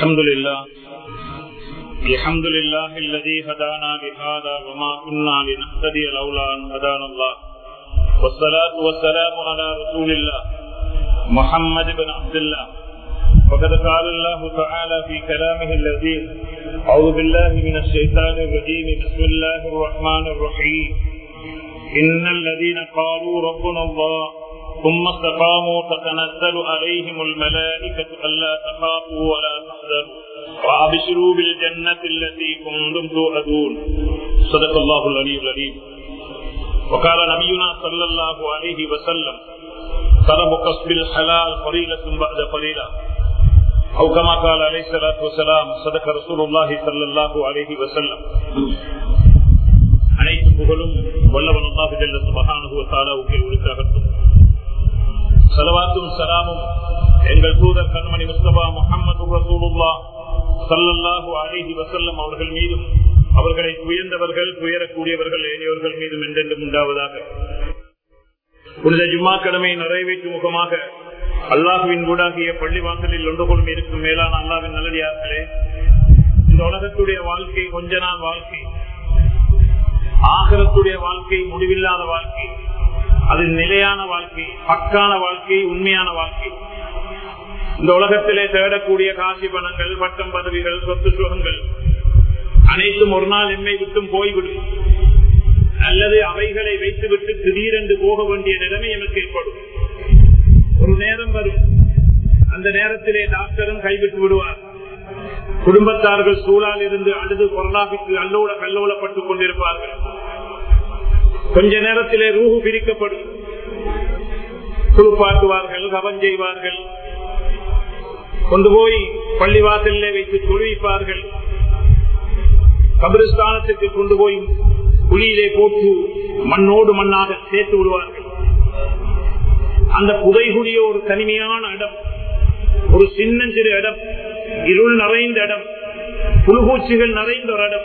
الحمد لله الحمد لله الذي هدانا لهذا وما كنا لنهتدي لولا ان هدانا الله والصلاة والسلام على رسول الله محمد بن عبد الله وقد قال الله تعالى في كلامه اللذيذ أعوذ بالله من الشيطان الرجيم بسم الله الرحمن الرحيم إن الذين قالوا ربنا الله ثم استقاموا تتنزل عليهم الملائكة ألا تخافوا ولا تحزنوا وأبشروا بالجنة التي كنتم توعدون صدق الله العلي العليم وقال نبينا صلى الله عليه وسلم طلب كسب الحلال فريلة بعد فريلة أو كما قال عليه الصلاة والسلام صدق رسول الله صلى الله عليه وسلم அனைத்து புகழும் வல்லவன் அல்லாஹு ஜல்ல சுபஹானஹு வ தஆலாவுக்கு உரித்தாகட்டும் ஸலவாத்தும் ஸலாமும் எங்கள் தூதர் கண்மணி முஸ்தபா முஹம்மது ரசூலுல்லாஹ் ஸல்லல்லாஹு அலைஹி வஸல்லம் அவர்கள் மீதும் அவர்களை உயர்ந்தவர்கள் துயரக்கூடியவர்கள் ஏனையவர்கள் மீதும் என்றென்றும் உண்டாவதாக புனித ஜும்மா கடமை நிறைவேற்றும் முகமாக அல்லாஹுவின் ஊடாகிய பள்ளிவாசலில் ஒன்று கொள்ளும் இருக்கும் மேலான அல்லாவின் நல்லடியார்களே இந்த உலகத்துடைய வாழ்க்கை கொஞ்ச நாள் வாழ்க்கை ஆகரத்துடைய வாழ்க்கை முடிவில்லாத வாழ்க்கை அது நிலையான வாழ்க்கை பக்கான வாழ்க்கை உண்மையான வாழ்க்கை இந்த உலகத்திலே தேடக்கூடிய காசி பணங்கள் பட்டம் பதவிகள் சொத்து சுகங்கள் அனைத்தும் ஒரு நாள் எம்மை விட்டும் போய்விடும் அல்லது அவைகளை வைத்துவிட்டு திடீரென்று போக வேண்டிய நிலைமை எனக்கு ஏற்படும் ஒரு நேரம் வரும் அந்த நேரத்திலே டாக்டரும் கைவிட்டு விடுவார் குடும்பத்தார்கள் சூழால் இருந்து அழுது பொருளாபித்து அல்லோட கல்லோலப்பட்டுக் கொண்டிருப்பார்கள் கொஞ்ச நேரத்திலே ரூஹு பிரிக்கப்படும் குளிப்பாட்டுவார்கள் கவன் செய்வார்கள் கொண்டு போய் பள்ளிவாசலிலே வைத்து தொழுவிப்பார்கள் கபிரஸ்தானத்துக்கு கொண்டு போய் குழியிலே போட்டு மண்ணோடு மண்ணாக சேர்த்து விடுவார்கள் அந்த புதைகுடிய ஒரு தனிமையான இடம் ஒரு சின்னஞ்சிறு இடம் இருள் நிறைந்த இடம் புழுபூச்சிகள் நிறைந்த ஒரு இடம்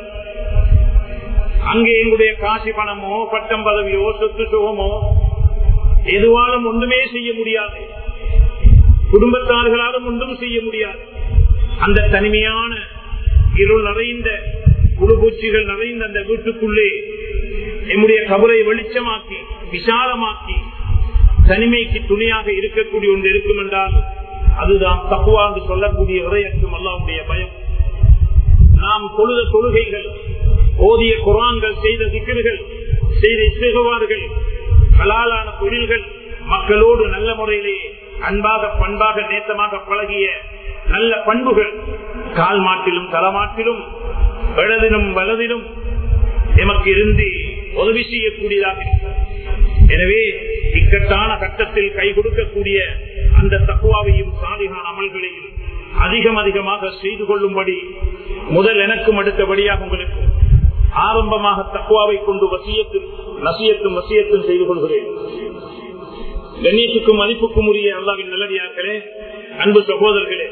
அங்கே எங்களுடைய காசி பணமோ பட்டம் பதவியோ சொத்து சுகமோ எதுவாலும் ஒன்றுமே செய்ய முடியாது குடும்பத்தார்களாலும் ஒன்றும் செய்ய முடியாது அந்த தனிமையான இருள் நிறைந்த புழுபூச்சிகள் நிறைந்த அந்த வீட்டுக்குள்ளே எம்முடைய கபரை வெளிச்சமாக்கி விசாலமாக்கி தனிமைக்கு துணையாக இருக்கக்கூடிய ஒன்று இருக்கும் என்றால் அதுதான் தக்குவா என்று சொல்லக்கூடிய இறையற்றும் அல்லாவுடைய பயம் நாம் தொழுத தொழுகைகள் ஓதிய குரான்கள் செய்த சிக்கல்கள் செய்த இசைகுவார்கள் கலாலான தொழில்கள் மக்களோடு நல்ல முறையிலே அன்பாக பண்பாக நேசமாக பழகிய நல்ல பண்புகள் கால் மாட்டிலும் தலமாட்டிலும் வலதிலும் வலதிலும் எமக்கு இருந்து உதவி செய்யக்கூடியதாக எனவே இக்கட்டான கட்டத்தில் கை கொடுக்கக்கூடிய அந்த தக்குவாவையும் சாதிகான அமல்களையும் அதிகம் அதிகமாக செய்து கொள்ளும்படி முதல் எனக்கும் அடுத்தபடியாக உங்களுக்கு ஆரம்பமாக தக்குவாவை கொண்டு வசியத்தும் நசியத்தும் வசியத்தும் செய்து கொள்கிறேன் கண்ணியத்துக்கும் மதிப்புக்கும் உரிய அல்லாவின் நல்லடியார்களே அன்பு சகோதரர்களே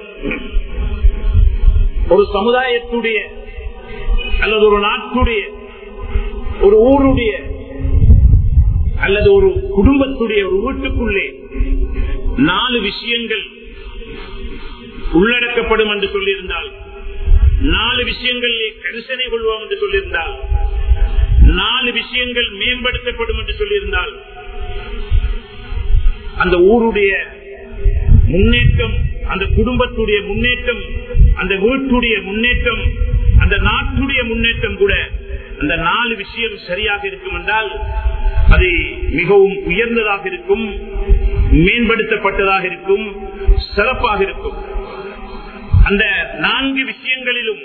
ஒரு சமுதாயத்துடைய அல்லது ஒரு நாட்டுடைய ஒரு ஊருடைய அல்லது ஒரு குடும்பத்துடைய ஒரு வீட்டுக்குள்ளே நாலு விஷயங்கள் உள்ளடக்கப்படும் என்று சொல்லியிருந்தால் நாலு விஷயங்களிலே கரிசனை கொள்வோம் என்று சொல்லியிருந்தால் நாலு விஷயங்கள் மேம்படுத்தப்படும் என்று சொல்லியிருந்தால் அந்த ஊருடைய முன்னேற்றம் அந்த குடும்பத்துடைய முன்னேற்றம் அந்த வீட்டுடைய முன்னேற்றம் அந்த நாட்டுடைய முன்னேற்றம் கூட அந்த நாலு விஷயம் சரியாக இருக்கும் என்றால் அது மிகவும் உயர்ந்ததாக இருக்கும் மேம்படுத்தப்பட்டதாக இருக்கும் சிறப்பாக இருக்கும் அந்த நான்கு விஷயங்களிலும்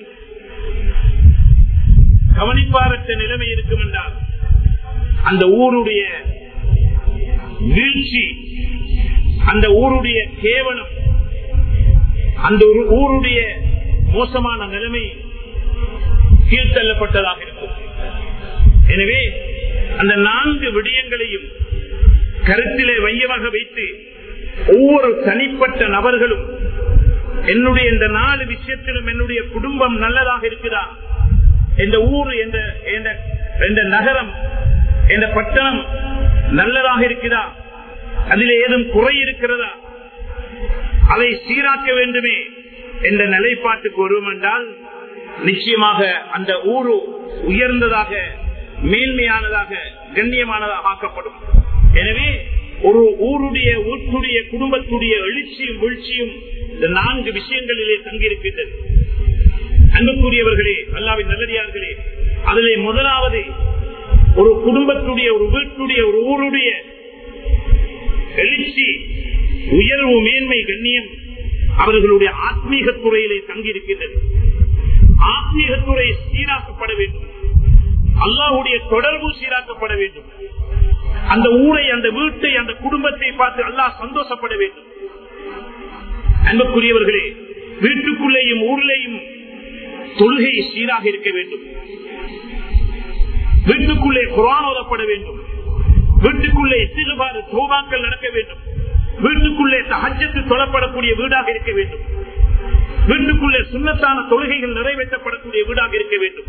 கவனிப்பாரற்ற நிலைமை இருக்கும் என்றால் அந்த ஊருடைய வீழ்ச்சி அந்த ஊருடைய கேவலம் அந்த ஊருடைய மோசமான நிலைமை கீழ்த்தள்ளப்பட்டதாக இருக்கும் எனவே அந்த நான்கு விடயங்களையும் கருத்திலே வையமாக வைத்து ஒவ்வொரு தனிப்பட்ட நபர்களும் என்னுடைய இந்த நாலு விஷயத்திலும் என்னுடைய குடும்பம் நல்லதாக இருக்குதா இந்த ஊர் என்ற நகரம் என்ற பட்டணம் நல்லதாக இருக்குதா அதில் ஏதும் குறை இருக்கிறதா அதை சீராக்க வேண்டுமே என்ற நிலைப்பாட்டுக்கு வரும் என்றால் நிச்சயமாக அந்த ஊரு உயர்ந்ததாக மேன்மையானதாக கண்ணியமானதாக ஆக்கப்படும் எனவே ஒரு ஊருடைய வீட்டுடைய குடும்பத்துடைய எழுச்சியும் வீழ்ச்சியும் இந்த நான்கு விஷயங்களிலே தங்கியிருக்கின்றது அன்புக்குரியவர்களே அல்லாவின் நல்லடியார்களே அதிலே முதலாவது ஒரு குடும்பத்துடைய ஒரு வீட்டுடைய ஒரு ஊருடைய எழுச்சி உயர்வு மேன்மை கண்ணியம் அவர்களுடைய ஆத்மீக துறையிலே தங்கியிருக்கின்றது ஆத்மீக துறை சீராக்கப்பட வேண்டும் அல்லாஹுடைய தொடர்பு சீராக்கப்பட வேண்டும் அந்த ஊரை அந்த வீட்டை அந்த குடும்பத்தை பார்த்து அல்லாஹ் சந்தோஷப்பட வேண்டும் அன்புக்குரியவர்களே வீட்டுக்குள்ளேயும் ஊரிலேயும் தொழுகை சீராக இருக்க வேண்டும் வீட்டுக்குள்ளே குரான் ஓதப்பட வேண்டும் வீட்டுக்குள்ளே சிறுபாறு தோபாக்கள் நடக்க வேண்டும் வீட்டுக்குள்ளே தகஜத்து தொழப்படக்கூடிய வீடாக இருக்க வேண்டும் வீட்டுக்குள்ளே சுண்ணத்தான தொழுகைகள் நிறைவேற்றப்படக்கூடிய வீடாக இருக்க வேண்டும்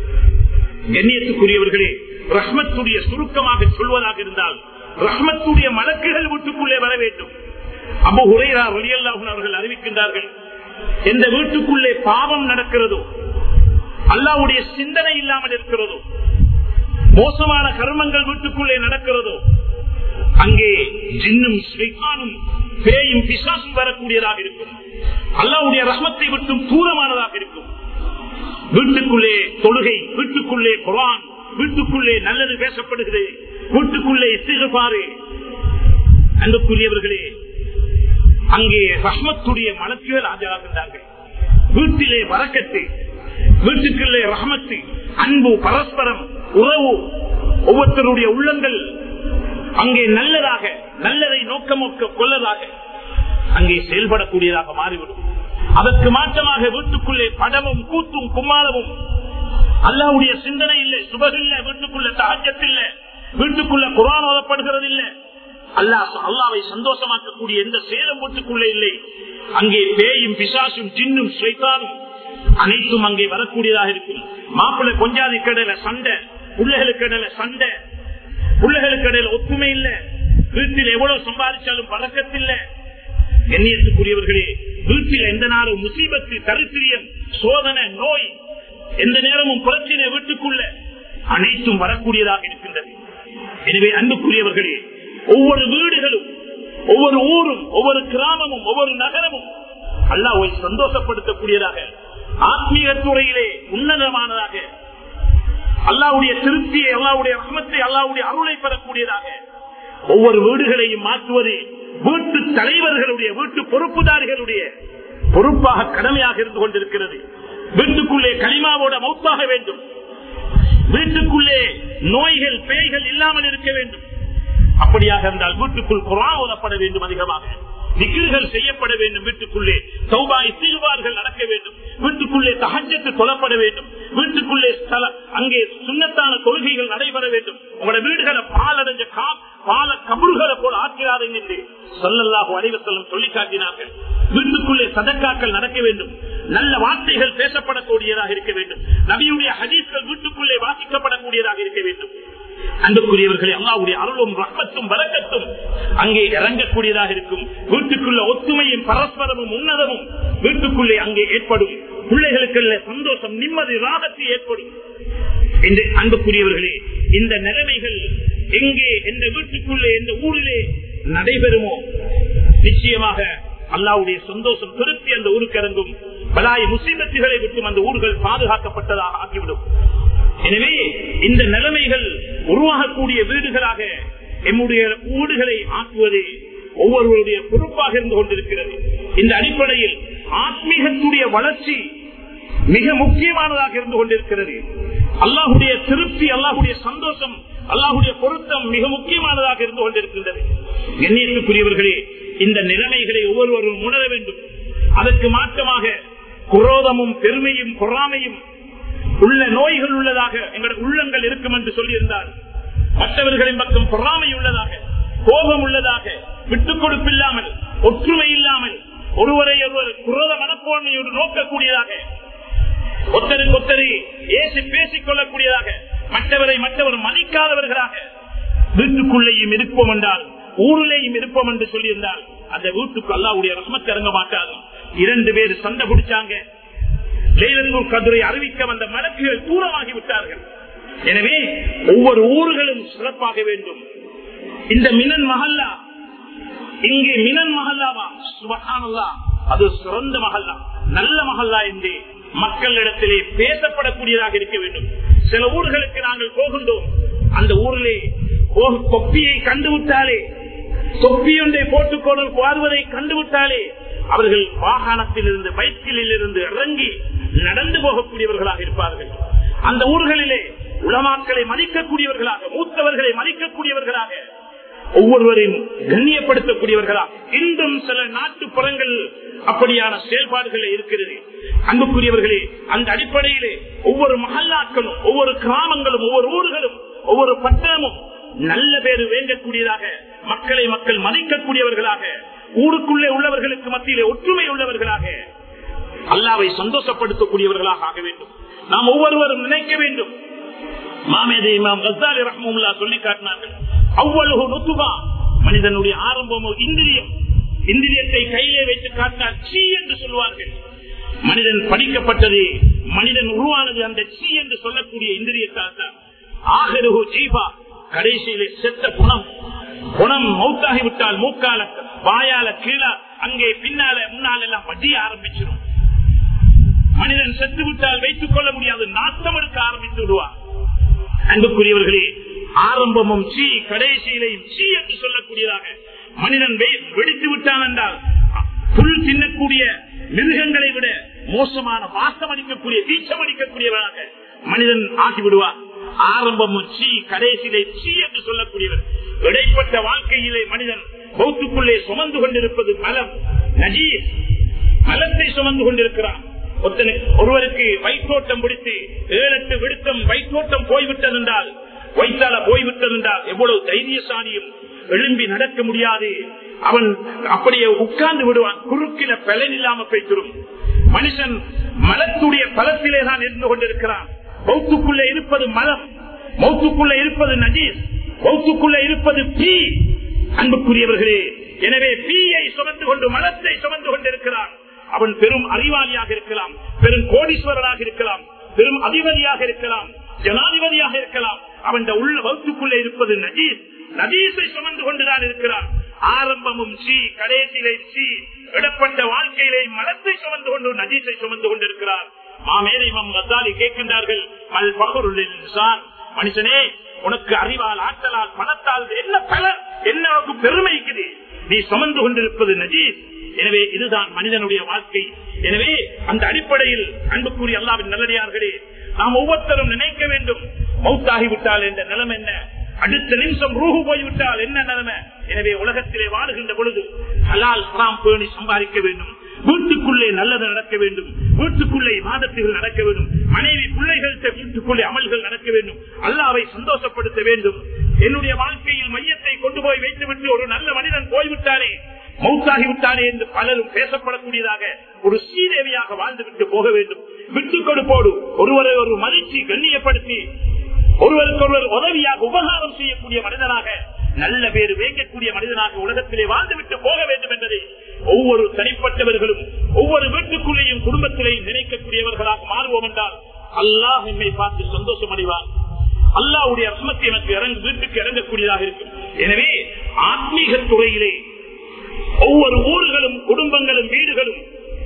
கண்ணியத்துக்குரியவர்களே ரஹ்மத்துடைய சுருக்கமாக சொல்வதாக இருந்தால் ரஹ்மத்துடைய மலக்குகள் வீட்டுக்குள்ளே வர வேண்டும் அபு உரையா வழியல்லாஹன் அவர்கள் அறிவிக்கின்றார்கள் எந்த வீட்டுக்குள்ளே பாவம் நடக்கிறதோ அல்லாவுடைய சிந்தனை இல்லாமல் இருக்கிறதோ மோசமான கர்மங்கள் வீட்டுக்குள்ளே நடக்கிறதோ அங்கே ஜின்னும் ஸ்ரீகானும் பேயும் பிசாசும் வரக்கூடியதாக இருக்கும் அல்லாவுடைய ரஹ்மத்தை விட்டும் தூரமானதாக இருக்கும் வீட்டுக்குள்ளே தொழுகை வீட்டுக்குள்ளே குரான் வீட்டுக்குள்ளே நல்லது பேசப்படுகிறது வீட்டுக்குள்ளே சிறுபாறு அன்புக்குரியவர்களே அங்கே ரஹ்மத்துடைய மலக்குகள் ஆஜராகின்றார்கள் வீட்டிலே வரக்கத்து வீட்டுக்குள்ளே ரஹமத்து அன்பு பரஸ்பரம் உறவு ஒவ்வொருத்தருடைய உள்ளங்கள் அங்கே நல்லதாக நல்லதை நோக்கமொக்க கொள்ளதாக அங்கே செயல்படக்கூடியதாக மாறிவிடும் அதற்கு மாற்றமாக வீட்டுக்குள்ளே படமும் கூத்தும் கும்மாளமும் அல்லாவுடைய சிந்தனை இல்லை சுபகில்ல வீட்டுக்குள்ள தாஜத்தில்ல வீட்டுக்குள்ள குரான் ஓதப்படுகிறது இல்லை அல்லாஹ் அல்லாவை சந்தோஷமாக்கக்கூடிய எந்த சேலம் வீட்டுக்குள்ளே இல்லை அங்கே பேயும் பிசாசும் ஜின்னும் ஸ்வைத்தானும் அனைத்தும் அங்கே வரக்கூடியதாக இருக்கும் மாப்பிள்ளை கொஞ்சாதி கடையில சண்டை பிள்ளைகளுக்கு இடையில சண்டை பிள்ளைகளுக்கு இடையில ஒத்துமை இல்ல வீட்டில் எவ்வளவு சம்பாதிச்சாலும் பழக்கத்தில்ல எண்ணியத்துக்குரியவர்களே வீட்டில் எந்த நாளும் முசீபத்து தரித்திரியம் சோதனை நோய் எந்த நேரமும் பிரச்சனை வீட்டுக்குள்ள அனைத்தும் வரக்கூடியதாக இருக்கின்றது எனவே அன்புக்குரியவர்களே ஒவ்வொரு வீடுகளும் ஒவ்வொரு ஊரும் ஒவ்வொரு கிராமமும் ஒவ்வொரு நகரமும் அல்லாவை சந்தோஷப்படுத்தக்கூடியதாக ஆத்மீக துறையிலே உன்னதமானதாக அல்லாவுடைய திருப்தியை அல்லாவுடைய ரமத்தை அல்லாவுடைய அருளை பெறக்கூடியதாக ஒவ்வொரு வீடுகளையும் மாற்றுவது வீட்டு தலைவர்களுடைய வீட்டு பொறுப்புதாரிகளுடைய பொறுப்பாக கடமையாக இருந்து கொண்டிருக்கிறது வீட்டுக்குள்ளே களிமாவோட மௌத்தாக வேண்டும் வீட்டுக்குள்ளே நோய்கள் பேய்கள் இல்லாமல் இருக்க வேண்டும் அப்படியாக இருந்தால் வீட்டுக்குள் குரான் ஓதப்பட வேண்டும் அதிகமாக நிகழ்கள் செய்யப்பட வேண்டும் வீட்டுக்குள்ளே சௌபாய் தீர்வார்கள் நடக்க வேண்டும் வீட்டுக்குள்ளே தகஜத்து தொழப்பட வேண்டும் வீட்டுக்குள்ளே அங்கே சுண்ணத்தான கொள்கைகள் நடைபெற வேண்டும் உங்களோட வீடுகளை பாலடைஞ்ச பால கபுர்களை போல ஆக்கிறார்கள் என்று சொல்லல்லாக அனைவசல்லம் சொல்லி காட்டினார்கள் வீட்டுக்குள்ளே சதக்காக்கள் நடக்க வேண்டும் நல்ல வார்த்தைகள் பேசப்படக்கூடியதாக இருக்க வேண்டும் நபியுடைய ஹதீஸ்கள் வீட்டுக்குள்ளே வாசிக்கப்படக்கூடியதாக இருக்க வேண்டும் அன்புக்குரியவர்களே அல்லாவுடைய அருளும் ரத்தத்தும் வழக்கத்தும் அங்கே இறங்கக்கூடியதாக இருக்கும் வீட்டுக்குள்ள ஒத்துமையும் பரஸ்பரமும் உன்னதமும் வீட்டுக்குள்ளே அங்கே ஏற்படும் பிள்ளைகளுக்குள்ள சந்தோஷம் நிம்மதி ராகத்தை ஏற்படும் என்று அன்புக்குரியவர்களே இந்த நிலைமைகள் எங்கே எந்த வீட்டுக்குள்ளே எந்த ஊரிலே நடைபெறுமோ நிச்சயமாக அல்லாவுடைய சந்தோஷம் திருப்தி அந்த ஊருக்கு இறங்கும் பலாய முசீபத்துகளை விட்டும் அந்த ஊர்கள் பாதுகாக்கப்பட்டதாக ஆக்கிவிடும் எனவே இந்த நிலைமைகள் உருவாகக்கூடிய வீடுகளாக எம்முடைய வீடுகளை ஆக்குவது ஒவ்வொருவருடைய பொறுப்பாக இருந்து கொண்டிருக்கிறது இந்த அடிப்படையில் ஆத்மீகத்துடைய வளர்ச்சி மிக முக்கியமானதாக இருந்து கொண்டிருக்கிறது அல்லாஹுடைய திருப்தி அல்லாஹுடைய சந்தோஷம் அல்லாஹுடைய பொருத்தம் மிக முக்கியமானதாக இருந்து கொண்டிருக்கின்றது எண்ணியத்துக்குரியவர்களே இந்த நிலைமைகளை ஒவ்வொருவரும் உணர வேண்டும் அதற்கு மாற்றமாக குரோதமும் பெருமையும் பொறாமையும் உள்ள நோய்கள் உள்ளதாக எங்களுடைய உள்ளங்கள் இருக்கும் என்று சொல்லியிருந்தார் மற்றவர்களின் பக்கம் பொறாமை உள்ளதாக கோபம் உள்ளதாக விட்டுக் கொடுப்பில்லாமல் ஒற்றுமை இல்லாமல் ஒருவரை ஒருவர் குரோத மனப்பான்மையோடு நோக்கக்கூடியதாக ஒத்தருக்கு ஒத்தரை ஏசி பேசிக் கொள்ளக்கூடியதாக மற்றவரை மற்றவர் மதிக்காதவர்களாக வீட்டுக்குள்ளேயும் இருப்போம் என்றால் ஊரிலேயும் இருப்போம் என்று சொல்லியிருந்தால் அந்த வீட்டுக்கு அல்லாவுடைய ரசமத்தை இறங்க மாட்டாது இரண்டு பேர் சண்டை பிடிச்சாங்க லைலத்துல் கதிரை அறிவிக்க வந்த மலக்குகள் தூரமாகி விட்டார்கள் எனவே ஒவ்வொரு ஊர்களும் சிறப்பாக வேண்டும் இந்த மினன் மஹல்லா இங்கே மினன் மஹல்லாவா சுபஹானல்லா அது சிறந்த மஹல்லா நல்ல மஹல்லா என்று மக்களிடத்திலே பேசப்படக்கூடியதாக இருக்க வேண்டும் சில ஊர்களுக்கு நாங்கள் போகின்றோம் அந்த ஊரிலே ஓ- தொப்பியை கண்டுவிட்டாலே தொப்பி ஒன்றை போட்டுக்கொண்டு வாழ்வதை கண்டுவிட்டாலே அவர்கள் வாகனத்தில் இருந்து பைக்கில் இருந்து இறங்கி நடந்து போகக்கூடியவர்களாக இருப்பார்கள் அந்த ஊர்களிலே உளமாக்களை மதிக்கக்கூடியவர்களாக மூத்தவர்களை மதிக்கக்கூடியவர்களாக ஒவ்வொருவரையும் கண்ணியப்படுத்தக்கூடியவர்களா இன்றும் சில நாட்டுப்புறங்கள் அப்படியான செயல்பாடுகள் இருக்கிறது அன்புக்குரியவர்களே அந்த அடிப்படையிலே ஒவ்வொரு மகல்லாக்களும் ஒவ்வொரு கிராமங்களும் ஒவ்வொரு ஊர்களும் ஒவ்வொரு பட்டணமும் நல்ல பேரு வேண்டக்கூடியதாக மக்களை மக்கள் மதிக்கக்கூடியவர்களாக ஊருக்குள்ளே உள்ளவர்களுக்கு மத்தியிலே ஒற்றுமை உள்ளவர்களாக அல்லாவை சந்தோஷப்படுத்தக்கூடியவர்களாக ஆக வேண்டும் நாம் ஒவ்வொருவரும் நினைக்க வேண்டும் மாமேதை இமாம் கசாலி ரஹ்முல்லா சொல்லி காட்டினார்கள் அவ்வளவு நொத்துபா மனிதனுடைய ஆரம்பமோ இந்திரியம் இந்திரியத்தை கையிலே வைத்து காட்டினார் சீ என்று சொல்வார்கள் மனிதன் படிக்கப்பட்டது மனிதன் உருவானது அந்த சீ என்று சொல்லக்கூடிய இந்திரியத்தால் தான் ஆகருகு ஜீபா கடைசியிலே செத்த குணம் குணம் மௌத்தாகிவிட்டால் மூக்கால வாயால கீழே அங்கே பின்னால முன்னால எல்லாம் வட்டிய ஆரம்பிச்சிடும் மனிதன் செத்து விட்டால் வைத்துக் கொள்ள முடியாது நாட்டம் எடுக்க ஆரம்பித்து விடுவார் அன்புக்குரியவர்களே ஆரம்பமும் சீ கடைசியிலையும் சீ என்று சொல்லக்கூடியதாக மனிதன் வெ- வெடித்து விட்டான் என்றால் புல் தின்னக்கூடிய மிருகங்களை விட மோசமான வாசம் அடிக்கக்கூடிய வீச்சம் அடிக்கக்கூடியவராக மனிதன் ஆகிவிடுவார் ஆரம்பமும் சீ கடைசியிலே சீ என்று சொல்லக்கூடியவர் இடைப்பட்ட வாழ்க்கையிலே மனிதன் பௌத்துக்குள்ளே சுமந்து கொண்டிருப்பது மலம் நஜீர் மலத்தை சுமந்து கொண்டிருக்கிறான் ஒருத்தனுக்கு ஒருவருக்கு வயிற்றோட்டம் பிடித்து ஏழெட்டு விடுத்தம் வயிற்றோட்டம் போய்விட்டது என்றால் வயிற்றால போய்விட்டது என்றால் எவ்வளவு தைரியசாலியும் எழும்பி நடக்க முடியாது அவன் அப்படியே உட்கார்ந்து விடுவான் குறுக்கில பலன் இல்லாம போய்த்திரும் மனுஷன் மலத்துடைய பலத்திலே தான் இருந்து கொண்டிருக்கிறான் பௌத்துக்குள்ளே இருப்பது மலம் மௌத்துக்குள்ள இருப்பது நஜீஸ் மௌத்துக்குள்ள இருப்பது பீ அன்புக்குரியவர்களே எனவே பீயை சுமந்து கொண்டு மலத்தை சுமந்து கொண்டிருக்கிறான் அவன் பெரும் அறிவாளியாக இருக்கலாம் பெரும் கோடீஸ்வரராக இருக்கலாம் பெரும் அதிபதியாக இருக்கலாம் ஜனாதிபதியாக இருக்கலாம் அவன் உள்ள வகுப்புக்குள்ளே இருப்பது நஜீஸ் நஜீஸை சுமந்து கொண்டுதான் இருக்கிறான் ஆரம்பமும் சி கடைசியிலே சி இடப்பட்ட வாழ்க்கையிலே மலத்தை சுமந்து கொண்டு நஜீஸை சுமந்து கொண்டிருக்கிறார் மாமேரை மம் கசாலி கேட்கின்றார்கள் மல் பகுருள் இன்சான். மனுஷனே உனக்கு அறிவால் ஆற்றலால் பணத்தால் என்ன பலர் என்ன உனக்கு பெருமை இருக்குது நீ சுமந்து கொண்டிருப்பது நஜீஸ் எனவே இதுதான் மனிதனுடைய வாழ்க்கை எனவே அந்த அடிப்படையில் அன்புக்குரிய அல்லாவின் நல்லடியார்களே நாம் ஒவ்வொருத்தரும் நினைக்க வேண்டும் மௌத்தாகிவிட்டால் என்ற நிலைமை என்ன அடுத்த நிமிஷம் ரூஹு போய்விட்டால் என்ன நிலைமை எனவே உலகத்திலே வாழுகின்ற பொழுது ஹலால் ஹராம் பேணி சம்பாதிக்க வேண்டும் வீட்டுக்குள்ளே நல்லது நடக்க வேண்டும் வீட்டுக்குள்ளே மாதத்துகள் நடக்க வேண்டும் மனைவி பிள்ளைகள்கிட்ட வீட்டுக்குள்ளே அமல்கள் நடக்க வேண்டும் அல்லாவை சந்தோஷப்படுத்த வேண்டும் என்னுடைய வாழ்க்கையில் மையத்தை கொண்டு போய் வைத்துவிட்டு ஒரு நல்ல மனிதன் போய்விட்டாரே மௌத்தாகி விட்டாரே என்று பலரும் பேசப்படக்கூடியதாக ஒரு சீதேவியாக வாழ்ந்துவிட்டு போக வேண்டும் விட்டுக் கொடுப்போடு ஒருவரை ஒரு மதிச்சு கண்ணியப்படுத்தி ஒருவருக்கு ஒருவர் உதவியாக உபகாரம் செய்யக்கூடிய மனிதனாக நல்ல பேர் வேங்கக்கூடிய மனிதனாக உலகத்திலே வாழ்ந்துவிட்டு போக வேண்டும் என்பதை ஒவ்வொரு தனிப்பட்டவர்களும் ஒவ்வொரு வீட்டுக்குள்ளேயும் குடும்பத்திலேயும் நினைக்கக்கூடியவர்களாக மாறுவோம் என்றால் அல்லாஹ் என்னை பார்த்து சந்தோஷம் அடைவார் அல்லாவுடைய ரத்மத்தை எனக்கு இறங்கு வீட்டுக்கு இறங்கக்கூடியதாக இருக்கும் எனவே ஆத்மீக துறையிலே ஒவ்வொரு ஊர்களும் குடும்பங்களும் வீடுகளும்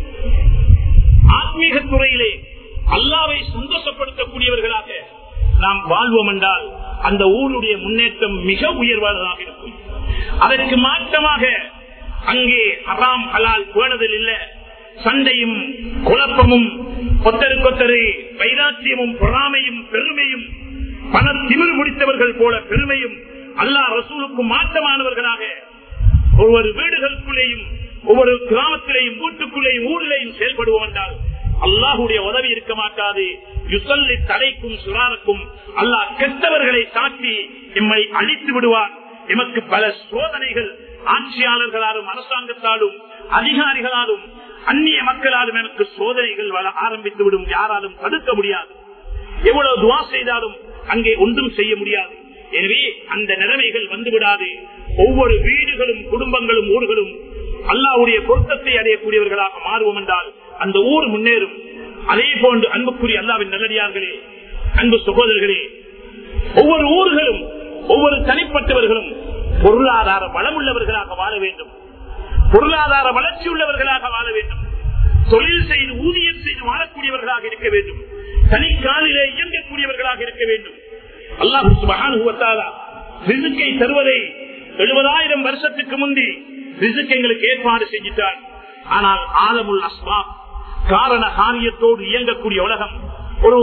ஆத்மீக துறையிலே அல்லாவை சந்தோஷப்படுத்தக்கூடியவர்களாக நாம் வாழ்வோம் என்றால் அந்த ஊருடைய முன்னேற்றம் மிக உயர்வானதாக இருக்கும் அதற்கு மாற்றமாக அங்கே ஹராம் ஹலால் பேணுதல் இல்ல சண்டையும் குழப்பமும் கொத்தரு வைராட்சியமும் பொறாமையும் பெருமையும் பண திமிர் முடித்தவர்கள் போல பெருமையும் அல்லா ரசூலுக்கு மாற்றமானவர்களாக ஒவ்வொரு வீடுகளுக்குள்ளேயும் ஒவ்வொரு கிராமத்திலேயும் வீட்டுக்குள்ளேயும் ஊரிலேயும் செயல்படுவோம் என்றால் அல்லாஹுடைய உதவி இருக்க மாட்டாது யுசல்லி தடைக்கும் சுராருக்கும் அல்லாஹ் கெட்டவர்களை சாட்டி எம்மை அழித்து விடுவார் எமக்கு பல சோதனைகள் ஆட்சியாளர்களாலும் அரசாங்கத்தாலும் அதிகாரிகளாலும் அந்நிய மக்களாலும் எனக்கு சோதனைகள் வர ஆரம்பித்து விடும் யாராலும் தடுக்க முடியாது எவ்வளவு துவா செய்தாலும் அங்கே ஒன்றும் செய்ய முடியாது எனவே அந்த நிலைமைகள் வந்துவிடாது ஒவ்வொரு வீடுகளும் குடும்பங்களும் ஊர்களும் அல்லாவுடைய பொருத்தத்தை அடையக்கூடியவர்களாக மாறுவோம் என்றால் அந்த ஊர் முன்னேறும் அதே போன்று அன்புக்குரிய அல்லாவின் நல்லடியார்களே அன்பு சகோதரர்களே ஒவ்வொரு ஊர்களும் ஒவ்வொரு தனிப்பட்டவர்களும் பொருளாதார வளமுள்ளவர்களாக வாழ வேண்டும் பொருளாதார வளர்ச்சி உள்ளவர்களாக வாழ வேண்டும் தொழில் செய்து ஊதியம் செய்து வாழக்கூடியவர்களாக இருக்க வேண்டும் தனிக்காலிலே இயங்கக்கூடியவர்களாக இருக்க வேண்டும் அல்லாஹு சுபகானுவத்தாரா ரிசுக்கை தருவதை எழுபதாயிரம் வருஷத்துக்கு முந்தி ரிசுக்கு எங்களுக்கு ஏற்பாடு செஞ்சிட்டார் ஆனால் ஆலமுல் அஸ்மா காரண காரியத்தோடு இயங்கக்கூடிய உலகம் ஒரு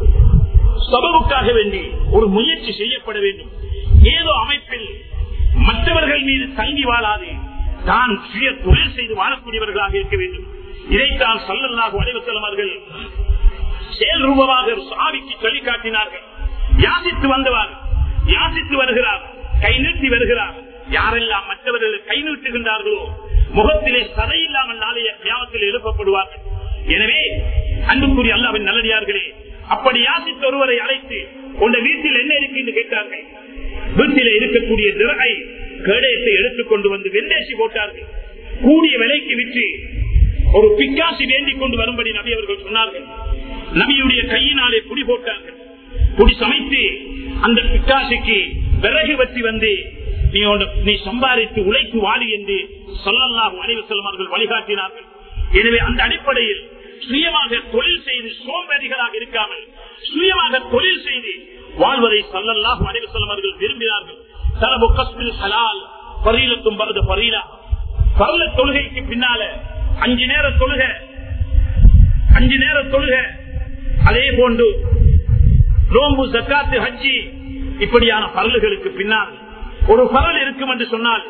சபவுக்காக வேண்டி ஒரு முயற்சி செய்யப்பட வேண்டும் ஏதோ அமைப்பில் மற்றவர்கள் மீது தங்கி வாழாது தான் சுய தொழில் செய்து வாழக்கூடியவர்களாக இருக்க வேண்டும் இதைத்தான் சல்லல்லாக வடிவத்தலம் அவர்கள் செயல் ரூபமாக சாவிக்கு சொல்லி காட்டினார்கள் யாசித்து வந்தவார் யாசித்து வருகிறார் கை நீட்டி வருகிறார் யாரெல்லாம் மற்றவர்கள் கை நீட்டுகின்றார்களோ முகத்திலே சதை இல்லாமல் நாளைய கிராமத்தில் எழுப்பப்படுவார்கள் எனவே அன்புக்குரிய அல்லாவின் நல்லடியார்களே அப்படி யாசித்த ஒருவரை அழைத்து உங்க வீட்டில் என்ன இருக்கு என்று கேட்டார்கள் வீட்டில் இருக்கக்கூடிய திறகை கேடயத்தை எடுத்துக் கொண்டு வந்து வெண்டேசி போட்டார்கள் கூடிய விலைக்கு விற்று ஒரு பிக்காசி வேண்டிக் கொண்டு வரும்படி நபி அவர்கள் சொன்னார்கள் நபியுடைய கையினாலே குடி போட்டார்கள் குடி சமைத்து அந்த பிக்காசிக்கு விறகு வச்சு வந்து நீ உன்னை- நீ சம்பாதித்து உழைத்து வாழி என்று சொல்லலாம் அனைவர் செல்வார்கள் வழிகாட்டினார்கள் எனவே அந்த அடிப்படையில் சுயமாக தொழில் செய்து சோம்பேறிகளாக இருக்காமல் சுயமாக தொழில் செய்து வாழ்வதை சல்லல்லாஹு அனைவர் செல்வார்கள் விரும்பினார்கள் தலபு கஸ்பில் ஹலால் பரீலத்தும் பரது பரீலா பரல தொழுகைக்கு பின்னால அஞ்சு நேர தொழுக அஞ்சு நேர தொழுக அதே போன்று நோம்பு ஜக்காத்து ஹஜ்ஜி இப்படியான பரலுகளுக்கு பின்னால் ஒரு பரல் இருக்கும் என்று சொன்னால்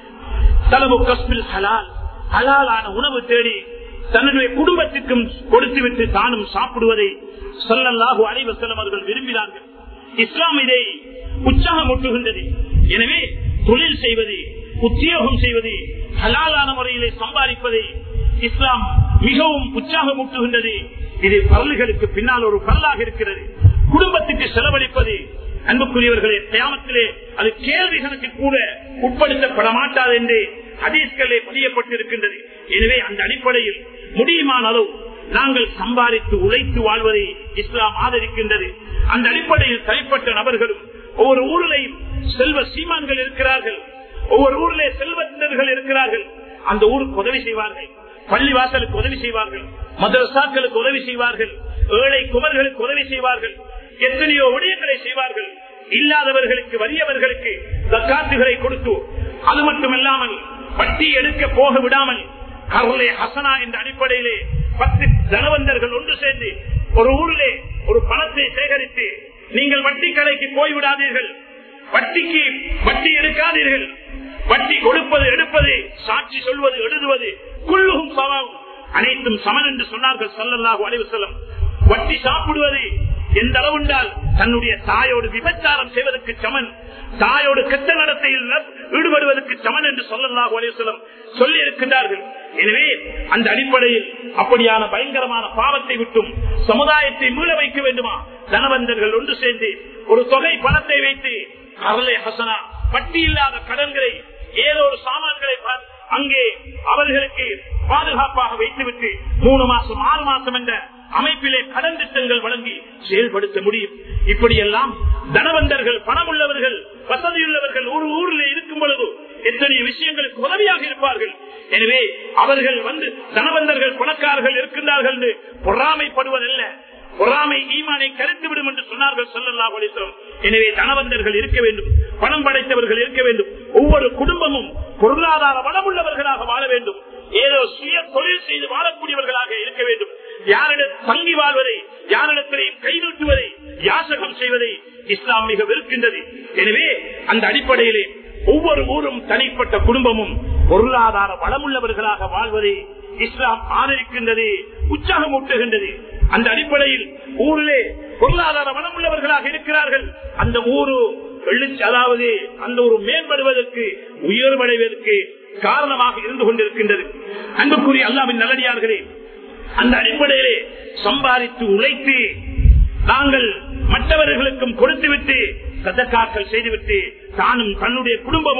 தலவு கஸ்பில் ஹலால் ஹலாலான உணவு தேடி தன்னுடைய குடும்பத்துக்கும் கொடுத்துவிட்டு தானும் சாப்பிடுவதை சொல்லல்லாஹு அலைவசலம் அவர்கள் விரும்பினார்கள் இஸ்லாம் இதை உற்சாகமூட்டுகின்றது எனவே தொழில் செய்வது உத்தியோகம் செய்வது ஹலாலான முறையிலே சம்பாதிப்பதை இஸ்லாம் மிகவும் உற்சாகமூட்டுகின்றது இது பரல்களுக்கு பின்னால் ஒரு பரலாக இருக்கிறது குடும்பத்துக்கு செலவழிப்பது அன்புக்குரியவர்களே கியாமத்திலே அது கேள்வி கணக்கு கூட உட்படுத்தப்பட மாட்டாது என்று ஹதீஸ்களே பதியப்பட்டிருக்கின்றது எனவே அந்த அடிப்படையில் முடியுமான அளவு நாங்கள் சம்பாதித்து உழைத்து வாழ்வதை இஸ்லாம் ஆதரிக்கின்றது அந்த அடிப்படையில் தனிப்பட்ட நபர்களும் ஒவ்வொரு ஊரிலையும் செல்வ சீமான்கள் இருக்கிறார்கள் ஒவ்வொரு ஊரிலே செல்வந்தர்கள் இருக்கிறார்கள் அந்த ஊருக்கு உதவி செய்வார்கள் பள்ளிவாசலுக்கு உதவி செய்வார்கள் மதரசாக்களுக்கு உதவி செய்வார்கள் ஏழை குமர்களுக்கு உதவி செய்வார்கள் எத்தனையோ விடயங்களை செய்வார்கள் இல்லாதவர்களுக்கு வறியவர்களுக்கு தக்காத்துகளை கொடுத்து அது மட்டுமல்லாமல் வட்டி எடுக்க போக விடாமல் கருளே ஹசனா என்ற அடிப்படையிலே பத்து தனவந்தர்கள் ஒன்று சேர்ந்து ஒரு ஊரிலே ஒரு பணத்தை சேகரித்து நீங்கள் வட்டி கடைக்கு போய்விடாதீர்கள் வட்டிக்கு வட்டி எடுக்காதீர்கள் வட்டி கொடுப்பது எடுப்பது சாட்சி சொல்வது எழுதுவது குள்ளுகும் சமம் அனைத்தும் சமன் என்று சொன்னார்கள் சல்லல்லாஹு அலைவு செல்லம் வட்டி சாப்பிடுவது எந்த அளவு என்றால் தன்னுடைய தாயோடு விபச்சாரம் செய்வதற்கு சமன் தாயோடு கெட்ட நடத்தையில் ஈடுபடுவதற்கு சமன் என்று சொல்லலாக அலைவசலம் சொல்லி இருக்கின்றார்கள் எனவே அந்த அடிப்படையில் அப்படியான பயங்கரமான பாவத்தை விட்டும் சமுதாயத்தை மீள வைக்க வேண்டுமா தனவந்தர்கள் ஒன்று சேர்ந்து ஒரு தொகை பணத்தை வைத்து அவளை ஹசனா வட்டி இல்லாத கடன்களை ஏதோ ஒரு சாமான்களை பார்த்து அங்கே அவர்களுக்கு பாதுகாப்பாக வைத்துவிட்டு மூணு மாசம் ஆறு மாசம் என்ற அமைப்பிலே கடன் திட்டங்கள் வழங்கி செயல்படுத்த முடியும் இப்படியெல்லாம் தனவந்தர்கள் பணம் உள்ளவர்கள் வசதியுள்ளவர்கள் ஒரு ஊரில் இருக்கும் பொழுது எத்தனை விஷயங்களுக்கு உதவியாக இருப்பார்கள் எனவே அவர்கள் வந்து தனவந்தர்கள் பணக்காரர்கள் இருக்கின்றார்கள் என்று பொறாமைப்படுவதல்ல பொறாமை ஈமானை கருத்து விடும் என்று சொன்னார்கள் சொல்லல்லா ஒளிசம் எனவே தனவந்தர்கள் இருக்க வேண்டும் பணம் படைத்தவர்கள் இருக்க வேண்டும் ஒவ்வொரு குடும்பமும் பொருளாதார வளமுள்ளவர்களாக வாழ வேண்டும் ஏதோ சுய தொழில் செய்து வாழக்கூடியவர்களாக இருக்க வேண்டும் யாரிடம் தங்கி வாழ்வதை யாரிடத்திலையும் கை நீட்டுவதை யாசகம் செய்வதை இஸ்லாம் மிக வெறுக்கின்றது எனவே அந்த அடிப்படையிலே ஒவ்வொரு ஊரும் தனிப்பட்ட குடும்பமும் பொருளாதார வளமுள்ளவர்களாக வாழ்வதை இஸ்லாம் ஆதரிக்கின்றது உற்சாகமூட்டுகின்றது அந்த அடிப்படையில் ஊரிலே பொருளாதார வளமுள்ளவர்களாக இருக்கிறார்கள் அந்த ஊரு எழுச்சி அதாவது அந்த ஒரு மேம்படுவதற்கு உயர்வடைவதற்கு காரணமாக இருந்து கொண்டிருக்கின்றது அன்புக்குரிய அல்லாவின் நல்லடியார்களே அந்த அடிப்படையிலே சம்பாதித்து உழைத்து நாங்கள் மற்றவர்களுக்கும் கொடுத்துவிட்டு சதக்காக்கள் செய்துவிட்டு தானும் தன்னுடைய குடும்பமும்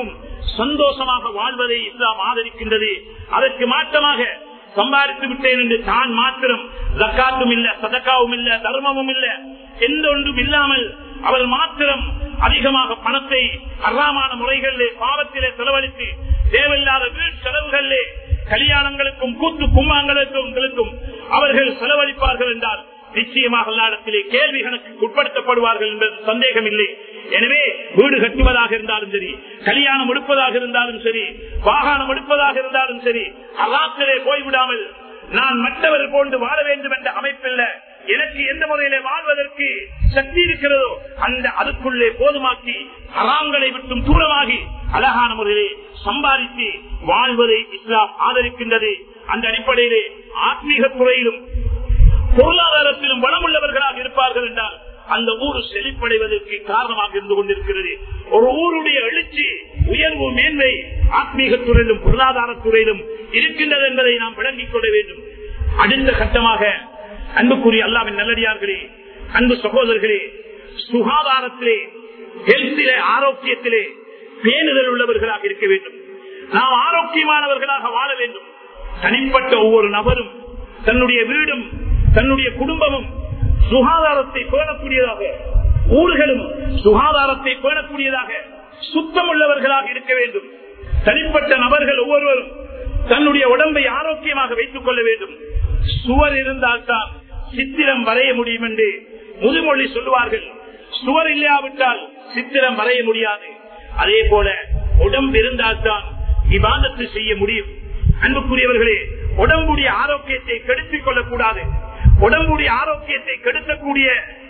சந்தோஷமாக வாழ்வதை இஸ்லாம் ஆதரிக்கின்றது அதற்கு மாற்றமாக சம்பாதித்து விட்டேன் என்று தான் மாத்திரம் ஜக்காத்தும் இல்ல சதக்காவும் இல்ல தர்மமும் இல்ல எந்த ஒன்றும் இல்லாமல் அவர் மாத்திரம் அதிகமாக பணத்தை அறாமான முறைகளிலே பாவத்திலே செலவழித்து தேவையில்லாத வீண் செலவுகளிலே கல்யாணங்களுக்கும் கூத்து கும்மாங்களுக்கும் அவர்கள் செலவழிப்பார்கள் என்றால் நிச்சயமாக எல்லாடத்திலே கேள்வி கணக்கு உட்படுத்தப்படுவார்கள் என்பது சந்தேகம் இல்லை எனவே வீடு கட்டுவதாக இருந்தாலும் சரி கல்யாணம் எடுப்பதாக இருந்தாலும் சரி வாகனம் எடுப்பதாக இருந்தாலும் சரி அல்லாத்திலே போய்விடாமல் நான் மற்றவர் போன்று வாழ வேண்டும் என்ற அமைப்பில்ல எனக்கு எந்த முறையிலே வாழ்வதற்கு சக்தி இருக்கிறதோ அந்த அதுக்குள்ளே போதுமாக்கி அறாங்களை விட்டும் தூரமாகி அழகான முறையிலே சம்பாதித்து வாழ்வதை இஸ்லாம் ஆதரிக்கின்றது அந்த அடிப்படையிலே ஆத்மீக துறையிலும் பொருளாதாரத்திலும் வளமுள்ளவர்களாக இருப்பார்கள் என்றால் அந்த ஊர் செழிப்படைவதற்கு காரணமாக இருந்து கொண்டிருக்கிறது ஒரு ஊருடைய எழுச்சி உயர்வு மேன்மை ஆத்மீக துறையிலும் பொருளாதார துறையிலும் இருக்கின்றது என்பதை நாம் விளங்கிக் கொள்ள வேண்டும் அடுத்த கட்டமாக அன்புக்குரிய அல்லாவின் நல்லடியார்களே அன்பு சகோதரர்களே சுகாதாரத்திலே ஹெல்த்திலே ஆரோக்கியத்திலே பேணுதல் உள்ளவர்களாக இருக்க வேண்டும் நாம் ஆரோக்கியமானவர்களாக வாழ வேண்டும் தனிப்பட்ட ஒவ்வொரு நபரும் தன்னுடைய வீடும் தன்னுடைய குடும்பமும் சுகாதாரத்தை பேணக்கூடியதாக ஊர்களும் சுகாதாரத்தை பேணக்கூடியதாக சுத்தம் உள்ளவர்களாக இருக்க வேண்டும் தனிப்பட்ட நபர்கள் ஒவ்வொருவரும் தன்னுடைய உடம்பை ஆரோக்கியமாக வைத்துக் கொள்ள வேண்டும் சுவர் இருந்தால்தான் சித்திரம் வரைய முடியும் என்று முதுமொழி சொல்லுவார்கள் சுவர் இல்லாவிட்டால் சித்திரம் வரைய முடியாது அதே போல உடம்பு இருந்தால்தான் விவாதத்து செய்ய முடியும் அன்புக்குரியவர்களே உடம்புடைய ஆரோக்கியத்தை கெடுத்துக் கொள்ளக்கூடாது உடம்புடைய ஆரோக்கியத்தை கெடுக்கக்கூடிய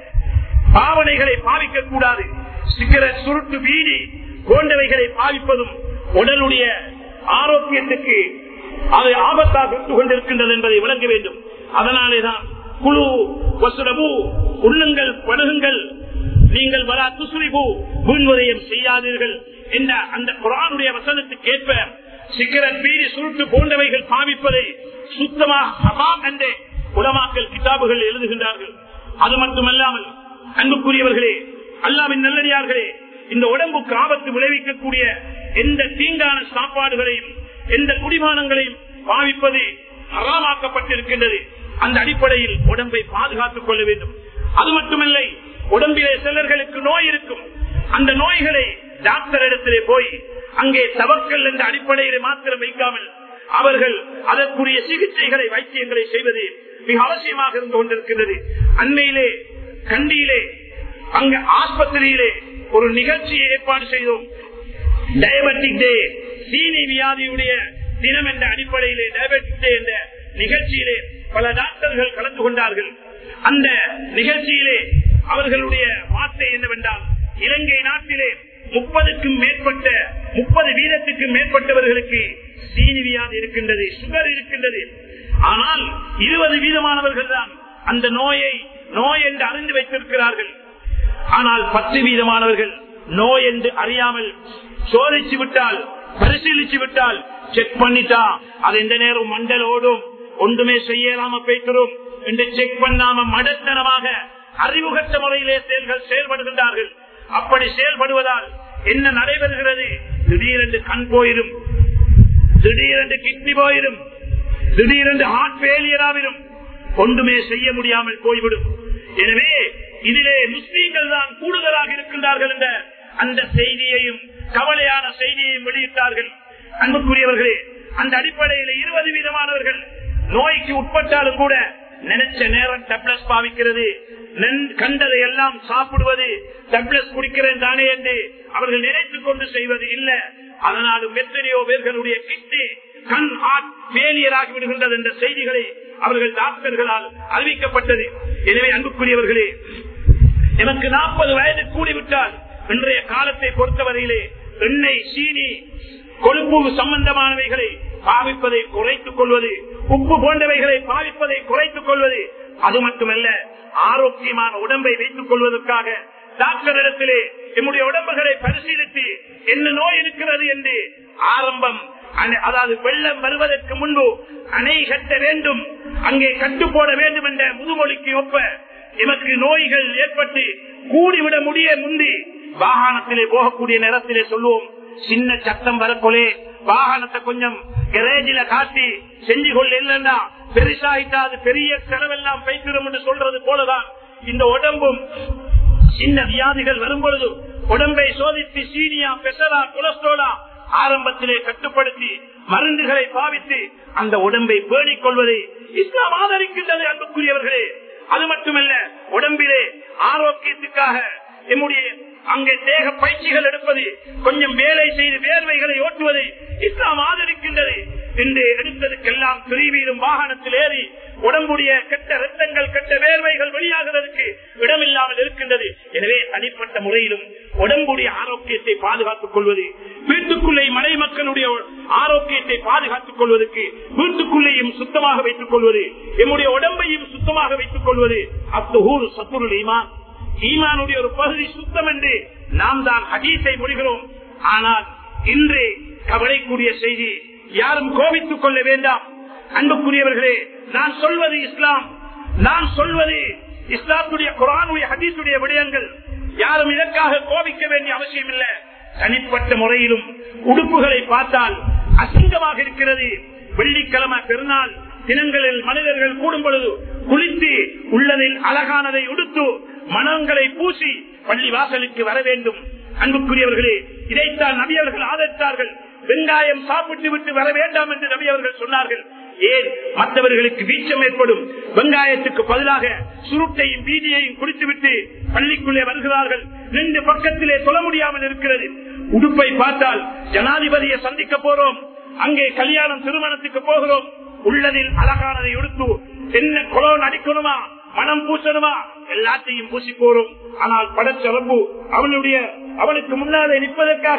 பாவனைகளை பாவிக்க கூடாது சிகரெட் சுருட்டு வீடி போன்றவைகளை பாவிப்பதும் உடலுடைய ஆரோக்கியத்துக்கு அது ஆபத்தாக இருந்து கொண்டிருக்கின்றது என்பதை விளங்க வேண்டும் அதனாலேதான் குழு வசுரபு உள்ளங்கள் பழகுங்கள் நீங்கள் வரா துசுரிபு முன்வரையம் செய்யாதீர்கள் என்ற அந்த குரானுடைய வசனத்துக்கு ஏற்ப சிகரெட் பீடி சுருட்டு போன்றவைகள் பாவிப்பதை சுத்தமாக ஹராம் என்றே உலமாக்கல் கிதாபுகள் எழுதுகின்றார்கள் அது மட்டுமல்லாமல் அன்புக்குரியவர்களே அல்லாவின் நல்லடியார்களே இந்த உடம்புக்கு ஆபத்து விளைவிக்கக்கூடிய எந்த தீங்கான சாப்பாடுகளையும் எந்த குடிமானங்களையும் பாவிப்பது அறாமாக்கப்பட்டிருக்கின்றது அந்த அடிப்படையில் உடம்பை பாதுகாத்துக் கொள்ள வேண்டும் அது மட்டுமில்லை உடம்பிலே சிலர்களுக்கு நோய் இருக்கும் அந்த நோய்களை டாக்டர் இடத்திலே போய் அங்கே தவக்கல் என்ற அடிப்படையிலே மாத்திரம் வைக்காமல் அவர்கள் அதற்குரிய சிகிச்சைகளை வைத்தியங்களை செய்வது மிக அவசியமாக இருந்து கொண்டிருக்கின்றது அண்மையிலே கண்டியிலே அங்க ஆஸ்பத்திரியிலே ஒரு நிகழ்ச்சியை ஏற்பாடு செய்தோம் டயபெட்டிக் டே சீனி வியாதியுடைய தினம் என்ற அடிப்படையிலே டயபெட்டிக் டே என்ற நிகழ்ச்சியிலே பல டாக்டர்கள் கலந்து கொண்டார்கள் அந்த நிகழ்ச்சியிலே அவர்களுடைய வார்த்தை என்னவென்றால் இலங்கை நாட்டிலே முப்பதுக்கும் மேற்பட்ட முப்பது வீதத்துக்கும் மேற்பட்டவர்களுக்கு சீனி வியாதி இருக்கின்றது சுகர் இருக்கின்றது ஆனால் இருபது வீதமானவர்கள் தான் அந்த நோயை நோய் என்று அறிந்து வைத்திருக்கிறார்கள் ஆனால் பத்து வீதமானவர்கள் நோய் என்று அறியாமல் சோதிச்சு விட்டால் பரிசீலிச்சு விட்டால் செக் பண்ணிட்டா அது எந்த நேரம் மண்டல் ஓடும் ஒன்றுமே செய்யலாம போய்க்கிறோம் என்று செக் பண்ணாம மடத்தனமாக அறிவுகட்ட முறையிலே செயல்கள் செயல்படுகின்றார்கள் அப்படி செயல்படுவதால் என்ன நடைபெறுகிறது திடீரென்று கண் போயிடும் திடீரென்று கிட்னி போயிடும் திடீரென்று ஹார்ட் ஃபெயிலியர் ஆகிடும் ஒன்றுமே செய்ய முடியாமல் போய்விடும் எனவே இதிலே முஸ்லீம்கள் தான் கூடுதலாக இருக்கின்றார்கள் என்ற அந்த செய்தியையும் கவலையான செய்தியையும் வெளியிட்டார்கள் அன்புக்குரியவர்களே அந்த அடிப்படையில் இருபது வீதமானவர்கள் நோய்க்கு உட்பட்டாலும் கூட நினைச்ச நேரம் டப்ளஸ் பாவிக்கிறது கண்டதை எல்லாம் சாப்பிடுவது டப்ளஸ் குடிக்கிறேன் தானே என்று அவர்கள் நினைத்துக் கொண்டு செய்வது இல்ல அதனாலும் எத்தனையோ பேர்களுடைய கிட்னி கண் ஹார்ட் ஃபெயிலியர் ஆகி விடுகின்றது என்ற செய்திகளை அவர்கள் டாக்டர்களால் அறிவிக்கப்பட்டது எனவே அன்புக்குரியவர்களே எனக்கு நாற்பது வயது கூடிவிட்டால் இன்றைய காலத்தை பொறுத்தவரையிலே எண்ணெய் சீனி கொழுப்பு சம்பந்தமானவைகளை பாவிப்பதை குறைத்துக் கொள்வது உப்பு போன்றவைகளை பாவிப்பதை குறைத்துக் கொள்வது அது மட்டுமல்ல ஆரோக்கியமான உடம்பை வைத்துக் கொள்வதற்காக டாக்டர் இடத்திலே நம்முடைய உடம்புகளை பரிசீலித்து என்ன நோய் இருக்கிறது என்று ஆரம்பம் அதாவது வெள்ளம் வருவதற்கு முன்பு அணை கட்ட வேண்டும் அங்கே கட்டு போட வேண்டும் என்ற முதுமொழிக்கு ஒப்ப எமக்கு நோய்கள் ஏற்பட்டு கூடிவிட முடிய முந்தி வாகனத்திலே போகக்கூடிய நேரத்திலே சொல்லுவோம் சின்ன சத்தம் வரக்கொலே வாகனத்தை கொஞ்சம் கரேஜில காட்டி செஞ்சு கொள்ள இல்லைன்னா பெருசாயிட்டா அது பெரிய செலவெல்லாம் பைத்திரும் என்று சொல்றது போலதான் இந்த உடம்பும் சின்ன வியாதிகள் வரும் பொழுது உடம்பை சோதித்து சீனியா பெசரா கொலஸ்ட்ரோலா ஆரம்பத்திலே கட்டுப்படுத்தி மருந்துகளை பாவித்து அந்த உடம்பை பேணிக் கொள்வதை இஸ்லாம் ஆதரிக்கின்றது அன்புக்குரியவர்களே அது மட்டுமல்ல உடம்பிலே ஆரோக்கியத்துக்காக எம்முடைய அங்கே தேக பயிற்சிகள் எடுப்பது கொஞ்சம் வேலை செய்து வேர்வைகளை ஓட்டுவதை இஸ்லாம் ஆதரிக்கின்றது என்று எடுத்ததுக்கெல்லாம் திருவீரும் வாகனத்தில் ஏறி உடம்புடைய கெட்ட ரத்தங்கள் கெட்ட வேர்வைகள் வெளியாகிறதுக்கு இடமில்லாமல் இருக்கின்றது எனவே தனிப்பட்ட முறையிலும் உடம்புடைய ஆரோக்கியத்தை பாதுகாத்துக் கொள்வது வீட்டுக்குள்ளே மலை மக்களுடைய ஆரோக்கியத்தை பாதுகாத்துக் கொள்வதற்கு வீட்டுக்குள்ளேயும் சுத்தமாக வைத்துக் கொள்வது எம்முடைய உடம்பையும் சுத்தமாக வைத்துக் கொள்வது அத்துகூர் சத்துருள் ஈமான் ஈமானுடைய ஒரு பகுதி சுத்தம் என்று நாம் தான் ஹதீஸை மொழிகிறோம் ஆனால் இன்று கவலைக்குரிய செய்தி யாரும் கோபித்துக் கொள்ள வேண்டாம் அன்புக்குரியவர்களே நான் சொல்வது இஸ்லாம் நான் சொல்வது இஸ்லாத்துடைய குரானுடைய ஹதீசுடைய விடயங்கள் யாரும் இதற்காக கோபிக்க வேண்டிய அவசியம் இல்லை தனிப்பட்ட முறையிலும் உடுப்புகளை பார்த்தால் அசிங்கமாக இருக்கிறது வெள்ளிக்கிழமை பெருநாள் தினங்களில் மனிதர்கள் கூடும் பொழுது குளித்து உள்ளதில் அழகானதை உடுத்து மனங்களை பூசி பள்ளி வாசலுக்கு வர வேண்டும் அன்புக்குரியவர்களே இதைத்தான் நபியவர்கள் ஆதரித்தார்கள் வெங்காயம் சாப்பிட்டு விட்டு வர வேண்டாம் என்று நபியவர்கள் சொன்னார்கள் ஏன் மற்றவர்களுக்கு வீச்சம் ஏற்படும் வெங்காயத்துக்கு பதிலாக சுருட்டையும் பீதியையும் குடித்துவிட்டு பள்ளிக்குள்ளே வருகிறார்கள் ரெண்டு பக்கத்திலே சொல்ல முடியாமல் இருக்கிறது உடுப்பை பார்த்தால் ஜனாதிபதியை சந்திக்க போறோம் அங்கே கல்யாணம் திருமணத்துக்கு போகிறோம் உள்ளதில் அழகானதை எடுத்து என்ன குளம் அடிக்கணுமா மனம் பூசணுமா எல்லாத்தையும் பூசி போறோம் ஆனால் படச்சரம்பு அவனுடைய அவனுக்கு முன்னாலே நிற்பதற்காக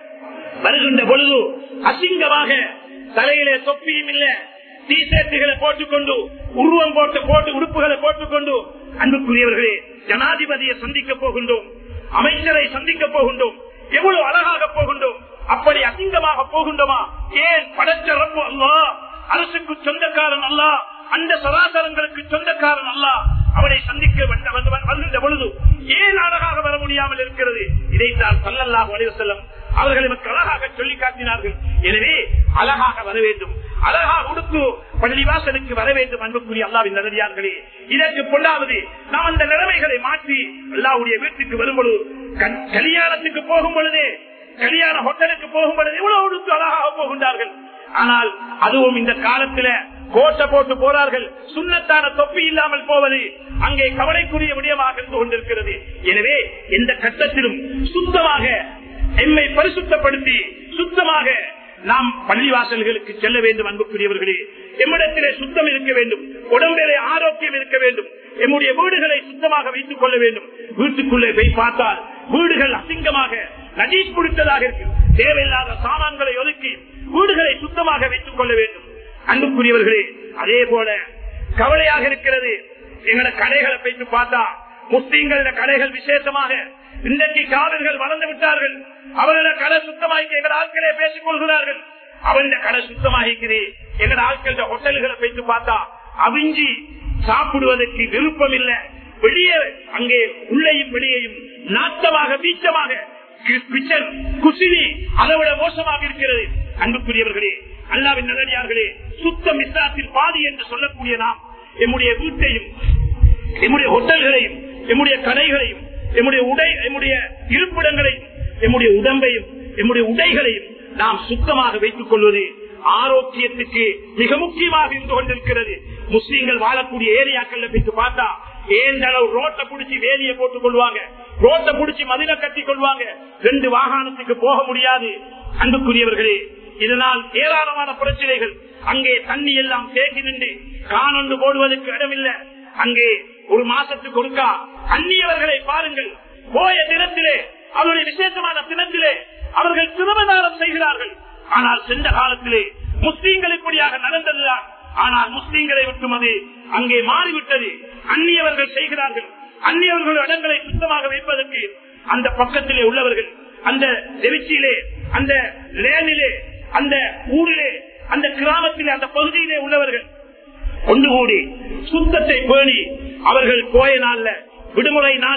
வருகின்ற பொழுது அசிங்கமாக தலையிலே தொப்பியும் இல்ல டீஷர்ட்டுகளை போட்டுக்கொண்டு உருவம் போட்டு போட்டு உடுப்புகளை போட்டுக்கொண்டு அன்புக்குரியவர்களே ஜனாதிபதியை சந்திக்க போகின்றோம் அமைச்சரை சந்திக்க போகின்றோம் எவ்வளவு அழகாக போகின்றோம் அப்படி அசிங்கமாக போகின்றோமா ஏன் படைச்ச ரப்பு அல்லா அரசுக்கு சொந்தக்காரன் அல்ல அந்த சராசரங்களுக்கு சொந்தக்காரன் அல்ல அவனை சந்திக்க வந்த- வந்து- வருகின்ற பொழுது ஏன் அழகாக வர முடியாமல் இருக்கிறது இதைத்தான் சல்லல்லாஹு அலைஹி வஸல்லம் அவர்கள் நமக்கு அழகாக சொல்லி காட்டினார்கள் எனவே அழகாக வர வேண்டும் அழகாக உடுத்து பள்ளிவாசலுக்கு வர வேண்டும் அன்புக்குரிய அல்லாவின் நல்லடியார்களே இதற்கு பொல்லாவது நாம் அந்த நிலைமைகளை மாற்றி அல்லாவுடைய வீட்டுக்கு வரும் பொழுது கல்- கல்யாணத்துக்கு போகும் பொழுதே கல்யாண ஹோட்டலுக்கு போகும் பொழுது எவ்வளவு உடுத்து அழகாக போகின்றார்கள் ஆனால் அதுவும் இந்த காலத்துல கோட்டை போட்டு போறார்கள் சுண்ணத்தான தொப்பி இல்லாமல் போவது அங்கே கவலைக்குரிய விடயமாக இருந்து கொண்டிருக்கிறது எனவே எந்த கட்டத்திலும் சுத்தமாக எம்மை பரிசுத்தப்படுத்தி சுத்தமாக நாம் பள்ளிவாசல்களுக்கு செல்ல வேண்டும் அன்புக்குரியவர்களே எம்மிடத்திலே சுத்தம் இருக்க வேண்டும் உடம்பிலே ஆரோக்கியம் இருக்க வேண்டும் எம்முடைய வீடுகளை சுத்தமாக வைத்துக் கொள்ள வேண்டும் வீட்டுக்குள்ளே போய் பார்த்தால் வீடுகள் அசிங்கமாக நஜீஸ் பிடித்ததாக இருக்கு தேவையில்லாத சாமான்களை ஒதுக்கி வீடுகளை சுத்தமாக வைத்துக் கொள்ள வேண்டும் அன்புக்குரியவர்களே அதே போல கவலையாக இருக்கிறது எங்களை கடைகளை போயிட்டு பார்த்தா முஸ்லீம்கள கடைகள் விசேஷமாக இன்றைக்கு காவல்கள் வளர்ந்து விட்டார்கள் அவர்கள கடை சுத்தமாக்கி எங்கள் ஆட்களே பேசிக் கொள்கிறார்கள் அவன் கடை சுத்தமாகிக்கிறே எங்கள் ஆட்கள ஹோட்டல்களை போயிட்டு பார்த்தா அவிஞ்சி சாப்பிடுவதற்கு விருப்பம் இல்லை வெளியே அங்கே உள்ளேயும் வெளியேயும் நாட்டமாக வீச்சமாக கிச்சன் குசினி அதை விட மோசமாக இருக்கிறது அன்புக்குரியவர்களே அல்லாவின் நல்லடியார்களே சுத்தம் இஸ்லாத்தில் பாதி என்று சொல்லக்கூடிய நாம் எம்முடைய வீட்டையும் எம்முடைய ஹோட்டல்களையும் எம்முடைய கடைகளையும் எம்முடைய உடை எம்முடைய இருப்பிடங்களையும் எம்முடைய உடம்பையும் எம்முடைய உடைகளையும் நாம் சுத்தமாக வைத்துக் கொள்வது ஆரோக்கியத்துக்கு மிக முக்கியமாக இருந்து கொண்டிருக்கிறது முஸ்லீம்கள் வாழக்கூடிய ஏரியாக்கள்ல போயிட்டு பார்த்தா ஏந்த அளவு ரோட்டை பிடிச்சி வேலியை போட்டுக் கொள்வாங்க ரோட்டை பிடிச்சி மதில கட்டி கொள்வாங்க ரெண்டு வாகனத்துக்கு போக முடியாது அன்புக்குரியவர்களே இதனால் ஏராளமான பிரச்சனைகள் அங்கே தண்ணி எல்லாம் தேக்கி நின்று காணொன்று போடுவதற்கு இடமில்லை அங்கே ஒரு மாசத்துக்கு கொடுக்கா அந்நியவர்களை பாருங்கள் போய தினத்திலே அவருடைய விசேஷமான தினத்திலே அவர்கள் திருமணம் செய்கிறார்கள் ஆனால் சென்ற காலத்திலே முஸ்லீம்கள் இப்படியாக நடந்ததுதான் ஆனால் முஸ்லீம்களை விட்டும் அது அங்கே மாறிவிட்டது அந்நியவர்கள் செய்கிறார்கள் அந்நியவர்கள் இடங்களை சுத்தமாக வைப்பதற்கு அந்த பக்கத்திலே உள்ளவர்கள் அந்த திருச்சியிலே அந்த லேனிலே அந்த ஊரிலே அந்த கிராமத்திலே அந்த பகுதியிலே உள்ளவர்கள் ஒன்று கூடி சுத்தத்தை பேணி அவர்கள் போய நாள்ல விடுமுறை நாள்ல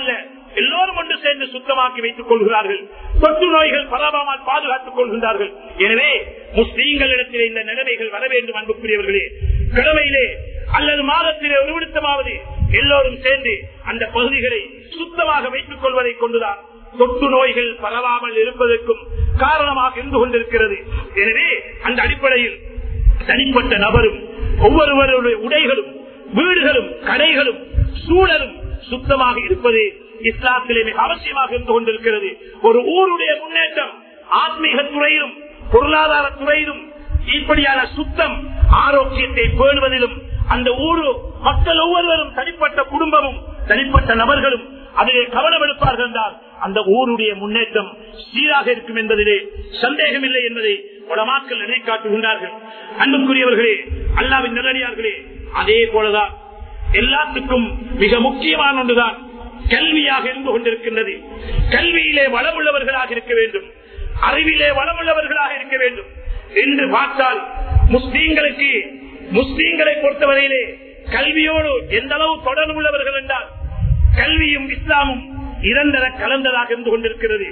எல்லோரும் ஒன்று சேர்ந்து சுத்தமாக்கி வைத்துக் கொள்கிறார்கள் தொற்று நோய்கள் பரவாமல் பாதுகாத்துக் கொள்கின்றார்கள் எனவே முஸ்லீம்களிடத்தில் இந்த நிலைமைகள் வர வேண்டும் அன்புக்குரியவர்களே கிழமையிலே அல்லது மாதத்திலே ஒரு விடுத்தமாவது எல்லோரும் சேர்ந்து அந்த பகுதிகளை சுத்தமாக வைத்துக் கொள்வதை கொண்டுதான் தொற்று நோய்கள் பரவாமல் இருப்பதற்கும் காரணமாக இருந்து கொண்டிருக்கிறது எனவே அந்த அடிப்படையில் தனிப்பட்ட நபரும் ஒவ்வொருவருடைய உடைகளும் வீடுகளும் கடைகளும் சூழலும் சுத்தமாக இருப்பது இஸ்லாத்திலே மிக அவசியமாக இருந்து கொண்டிருக்கிறது ஒரு ஊருடைய முன்னேற்றம் ஆத்மீக துறையிலும் பொருளாதார துறையிலும் இப்படியான சுத்தம் ஆரோக்கியத்தை பேணுவதிலும் அந்த ஊரு மக்கள் ஒவ்வொருவரும் தனிப்பட்ட குடும்பமும் தனிப்பட்ட நபர்களும் அதிலே கவனம் எடுப்பார்கள் என்றால் அந்த ஊருடைய முன்னேற்றம் சீராக இருக்கும் என்பதிலே சந்தேகமில்லை என்பதை உலமாக்கள் நினைக்காட்டுகின்றார்கள் அன்புக்குரியவர்களே அல்லாவின் நல்லடியார்களே அதே போலதான் எல்லாத்துக்கும் மிக முக்கியமான ஒன்றுதான் கல்வியாக இருந்து கொண்டிருக்கின்றது கல்வியிலே வளமுள்ளவர்களாக இருக்க வேண்டும் அறிவிலே வளமுள்ளவர்களாக இருக்க வேண்டும் என்று பார்த்தால் முஸ்லீம்களுக்கு முஸ்லீம்களை பொறுத்தவரையிலே கல்வியோடு எந்த அளவு தொடர்பு உள்ளவர்கள் என்றால் கல்வியும் இஸ்லாமும் இரண்டர கலந்ததாக இருந்து கொண்டிருக்கிறது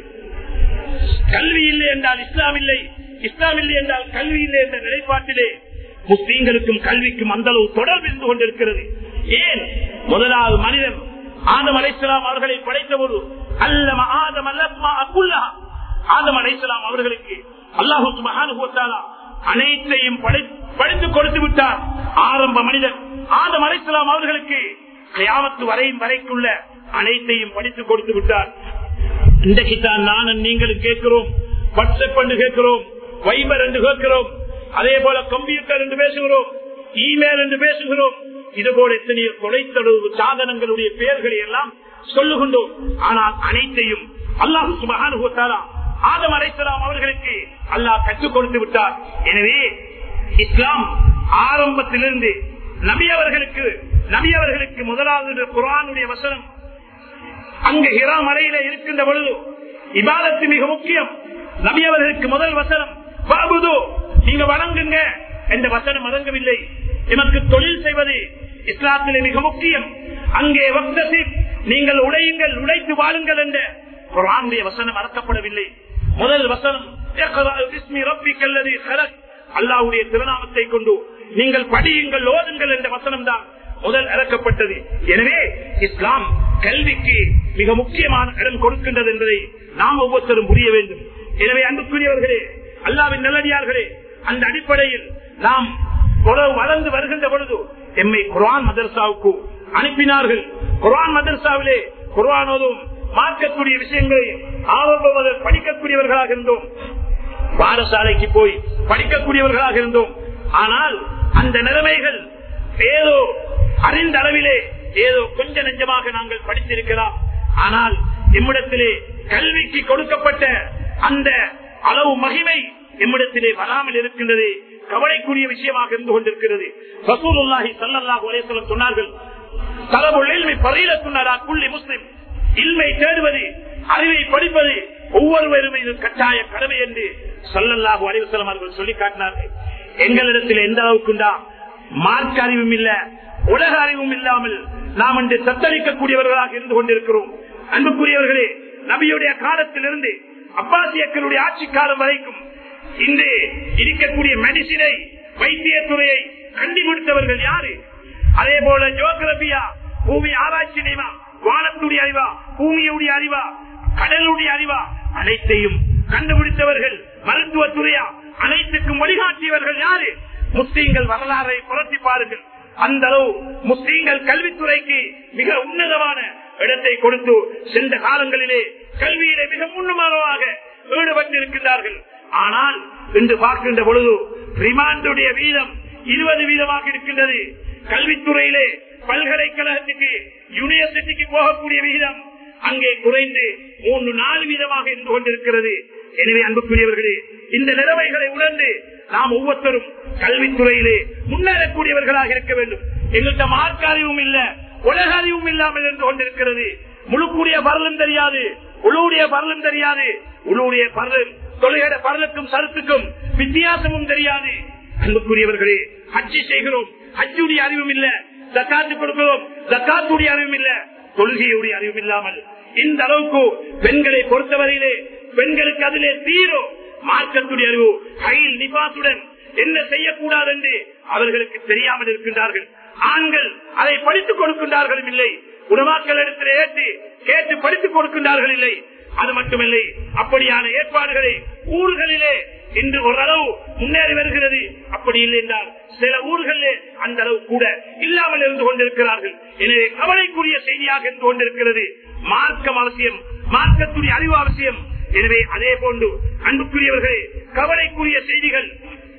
கல்வி இல்லை என்றால் இஸ்லாம் இல்லை இஸ்லாம் இல்லை என்றால் கல்வி இல்லை என்ற நிலைப்பாட்டிலே முஸ்லீம்களுக்கும் கல்விக்கும் அந்த அளவு தொடர்பு இருந்து கொண்டிருக்கிறது ஏன் முதலாவது மனிதன் ஆதம் அலைசலாம் அவர்களை படைத்த போது அல்லம ஆதம் அல்லமா அக்குல்லா ஆதம் அலைசலாம் அவர்களுக்கு அல்லாஹு மகானுபவத்தாலா அனைத்தையும் படித்து கொடுத்து விட்டார் ஆரம்ப மனிதன் ஆதம் அலைசலாம் அவர்களுக்கு கயாமத்து வரையும் வரைக்குள்ள அனைத்தையும் படித்து கொடுத்து விட்டார் இன்றைக்குத்தான் நானும் நீங்களும் கேட்கிறோம் வாட்ஸ்அப் என்று கேட்கிறோம் வைபர் என்று கேட்கிறோம் அதே போல கம்ப்யூட்டர் என்று பேசுகிறோம் இமெயில் என்று பேசுகிறோம் இது போல எத்தனையோ தொலைத்தொடர்பு சாதனங்களுடைய பெயர்களை எல்லாம் சொல்லுகின்றோம் ஆனால் அனைத்தையும் அல்லாஹு சுபகானுபவத்தாரா ஆதம் அலைசலாம் அவர்களுக்கு அல்லாஹ் கற்றுக் கொடுத்து விட்டார் எனவே இஸ்லாம் ஆரம்பத்திலிருந்து நபி அவர்களுக்கு நபி அவர்களுக்கு முதலாவது குரானுடைய வசனம் அங்கு ஹிரா மலையில இருக்கின்ற பொழுது இபாதத்து மிக முக்கியம் நபி அவர்களுக்கு முதல் வசனம் பாபுதோ நீங்க வணங்குங்க என்ற வசனம் வழங்கவில்லை எமக்கு தொழில் செய்வது இஸ்லாத்திலே மிக முக்கியம் அங்கே வக்தசி நீங்கள் உழையுங்கள் உழைத்து வாழுங்கள் என்ற குரானுடைய வசனம் மறக்கப்படவில்லை முதல் வசனம் அல்லாவுடைய திருநாமத்தை கொண்டு நீங்கள் படியுங்கள் ஓதுங்கள் என்ற வசனம் தான் முதல் இறக்கப்பட்டது எனவே இஸ்லாம் கல்விக்கு மிக முக்கியமான இடம் கொடுக்கின்றது என்பதை நாம் ஒவ்வொருத்தரும் புரிய வேண்டும் எனவே அன்புக்குரியவர்களே அல்லாவின் நல்லடியார்களே அந்த அடிப்படையில் நாம் வளர்ந்து வருகின்ற பொழுது எம்மை குரான் மதர்சாவுக்கு அனுப்பினார்கள் குரான் மதர்சாவிலே குரானோதும் மார்க்கக்கூடிய விஷயங்களை ஆரம்ப படிக்கக்கூடியவர்களாக இருந்தோம் பாடசாலைக்கு போய் படிக்கக்கூடியவர்களாக இருந்தோம் ஆனால் அந்த நிலைமைகள் ஏதோ அறிந்த அளவிலே ஏதோ கொஞ்ச நெஞ்சமாக நாங்கள் படித்திருக்கலாம் ஆனால் எம்மிடத்திலே கல்விக்கு கொடுக்கப்பட்ட அந்த அளவு மகிமை எம்மிடத்திலே வராமல் இருக்கின்றது கவலைக்குரிய விஷயமாக இருந்து கொண்டிருக்கிறது ரசூலுல்லாஹி சல்லல்லாஹு அலைஹி வஸல்லம் சொன்னார்கள் தலபுல் இல்மி பரீலத்துன்னரா குல்லி முஸ்லிம் இல்மை தேடுவது அறிவை படிப்பது ஒவ்வொருவரும் இது கட்டாய கடமை என்று சல்லல்லாஹு அலைஹி வஸல்லம் அவர்கள் சொல்லி காட்டினார்கள் எங்களிடத்தில் எந்த அளவுக்குண்டா மார்க்க அறிவும் இல்ல உலக அறிவும் இல்லாமல் நாம் இன்று தத்தளிக்கக்கூடியவர்களாக இருந்து கொண்டிருக்கிறோம் அன்புக்குரியவர்களே நபியுடைய காலத்திலிருந்து அப்பாசியக்களுடைய ஆட்சி காலம் வரைக்கும் இன்று இருக்கக்கூடிய மெடிசினை வைத்தியத்துறையை கண்டுபிடித்தவர்கள் யாரு அதே போல ஜோகிரபியா பூமி ஆராய்ச்சி அறிவா வானத்துடைய அறிவா பூமியுடைய அறிவா கடலுடைய அறிவா அனைத்தையும் கண்டுபிடித்தவர்கள் மருத்துவத்துறையா அனைத்துக்கும் வழிகாட்டியவர்கள் யாரு முஸ்லீம்கள் வரலாறை புரட்டி பாருங்கள் அந்த அளவு முஸ்லீம்கள் கல்வித்துறைக்கு மிக உன்னதமான இடத்தை கொடுத்து சென்ற காலங்களிலே கல்வியிலே மிக முன்னமாக ஈடுபட்டிருக்கின்றார்கள் ஆனால் இன்று பார்க்கின்ற பொழுது ரிமாண்டுடைய வீதம் இருபது வீதமாக இருக்கின்றது கல்வித்துறையிலே பல்கலைக்கழகத்துக்கு யூனிவர்சிட்டிக்கு போகக்கூடிய விகிதம் அங்கே குறைந்து மூன்று நாலு வீதமாக இருந்து கொண்டிருக்கிறது எனவே அன்புக்குரியவர்களே இந்த நிலைமைகளை உணர்ந்து நாம் ஒவ்வொருத்தரும் கல்வித்துறையிலே முன்னேறக்கூடியவர்களாக இருக்க வேண்டும் எங்கள்கிட்ட மார்க்க அறிவும் இல்ல உலக அறிவும் இல்லாமல் இருந்து கொண்டிருக்கிறது முழுக்கூடிய பரலும் தெரியாது உழுவுடைய பரலும் தெரியாது உழுவுடைய பரலும் தொழுகிற பரலுக்கும் சருத்துக்கும் வித்தியாசமும் தெரியாது அன்புக்குரியவர்களே ஹஜ்ஜி செய்கிறோம் ஹஜ்ஜுடைய அறிவும் இல்ல ஜக்காத்து கொடுக்கிறோம் ஜக்காத்துடைய அறிவும் இல்ல தொழுகையுடைய அறிவும் இல்லாமல் இந்த அளவுக்கு பெண்களை பொறுத்தவரையிலே பெண்களுக்கு அதிலே தீரோ மார்க்கத்துடைய அறிவு கையில் நிபாத்துடன் என்ன செய்யக்கூடாது என்று அவர்களுக்கு தெரியாமல் இருக்கின்றார்கள் ஆண்கள் அதை படித்துக் கொடுக்கின்றார்களும் இல்லை உணவாக்கள் இடத்தில் ஏற்று கேட்டு படித்துக் கொடுக்கின்றார்கள் இல்லை அது மட்டுமில்லை அப்படியான ஏற்பாடுகளை ஊர்களிலே இன்று ஓரளவு முன்னேறி வருகிறது அப்படி இல்லை என்றால் சில ஊர்களிலே அந்த அளவு கூட இல்லாமல் இருந்து கொண்டிருக்கிறார்கள் எனவே கவலைக்குரிய செய்தியாக இருந்து கொண்டிருக்கிறது மார்க்கம் அவசியம் மார்க்கத்துடைய அறிவு அவசியம் எனவே அதே போன்று அன்புக்குரியவர்களே கவலைக்குரிய செய்திகள்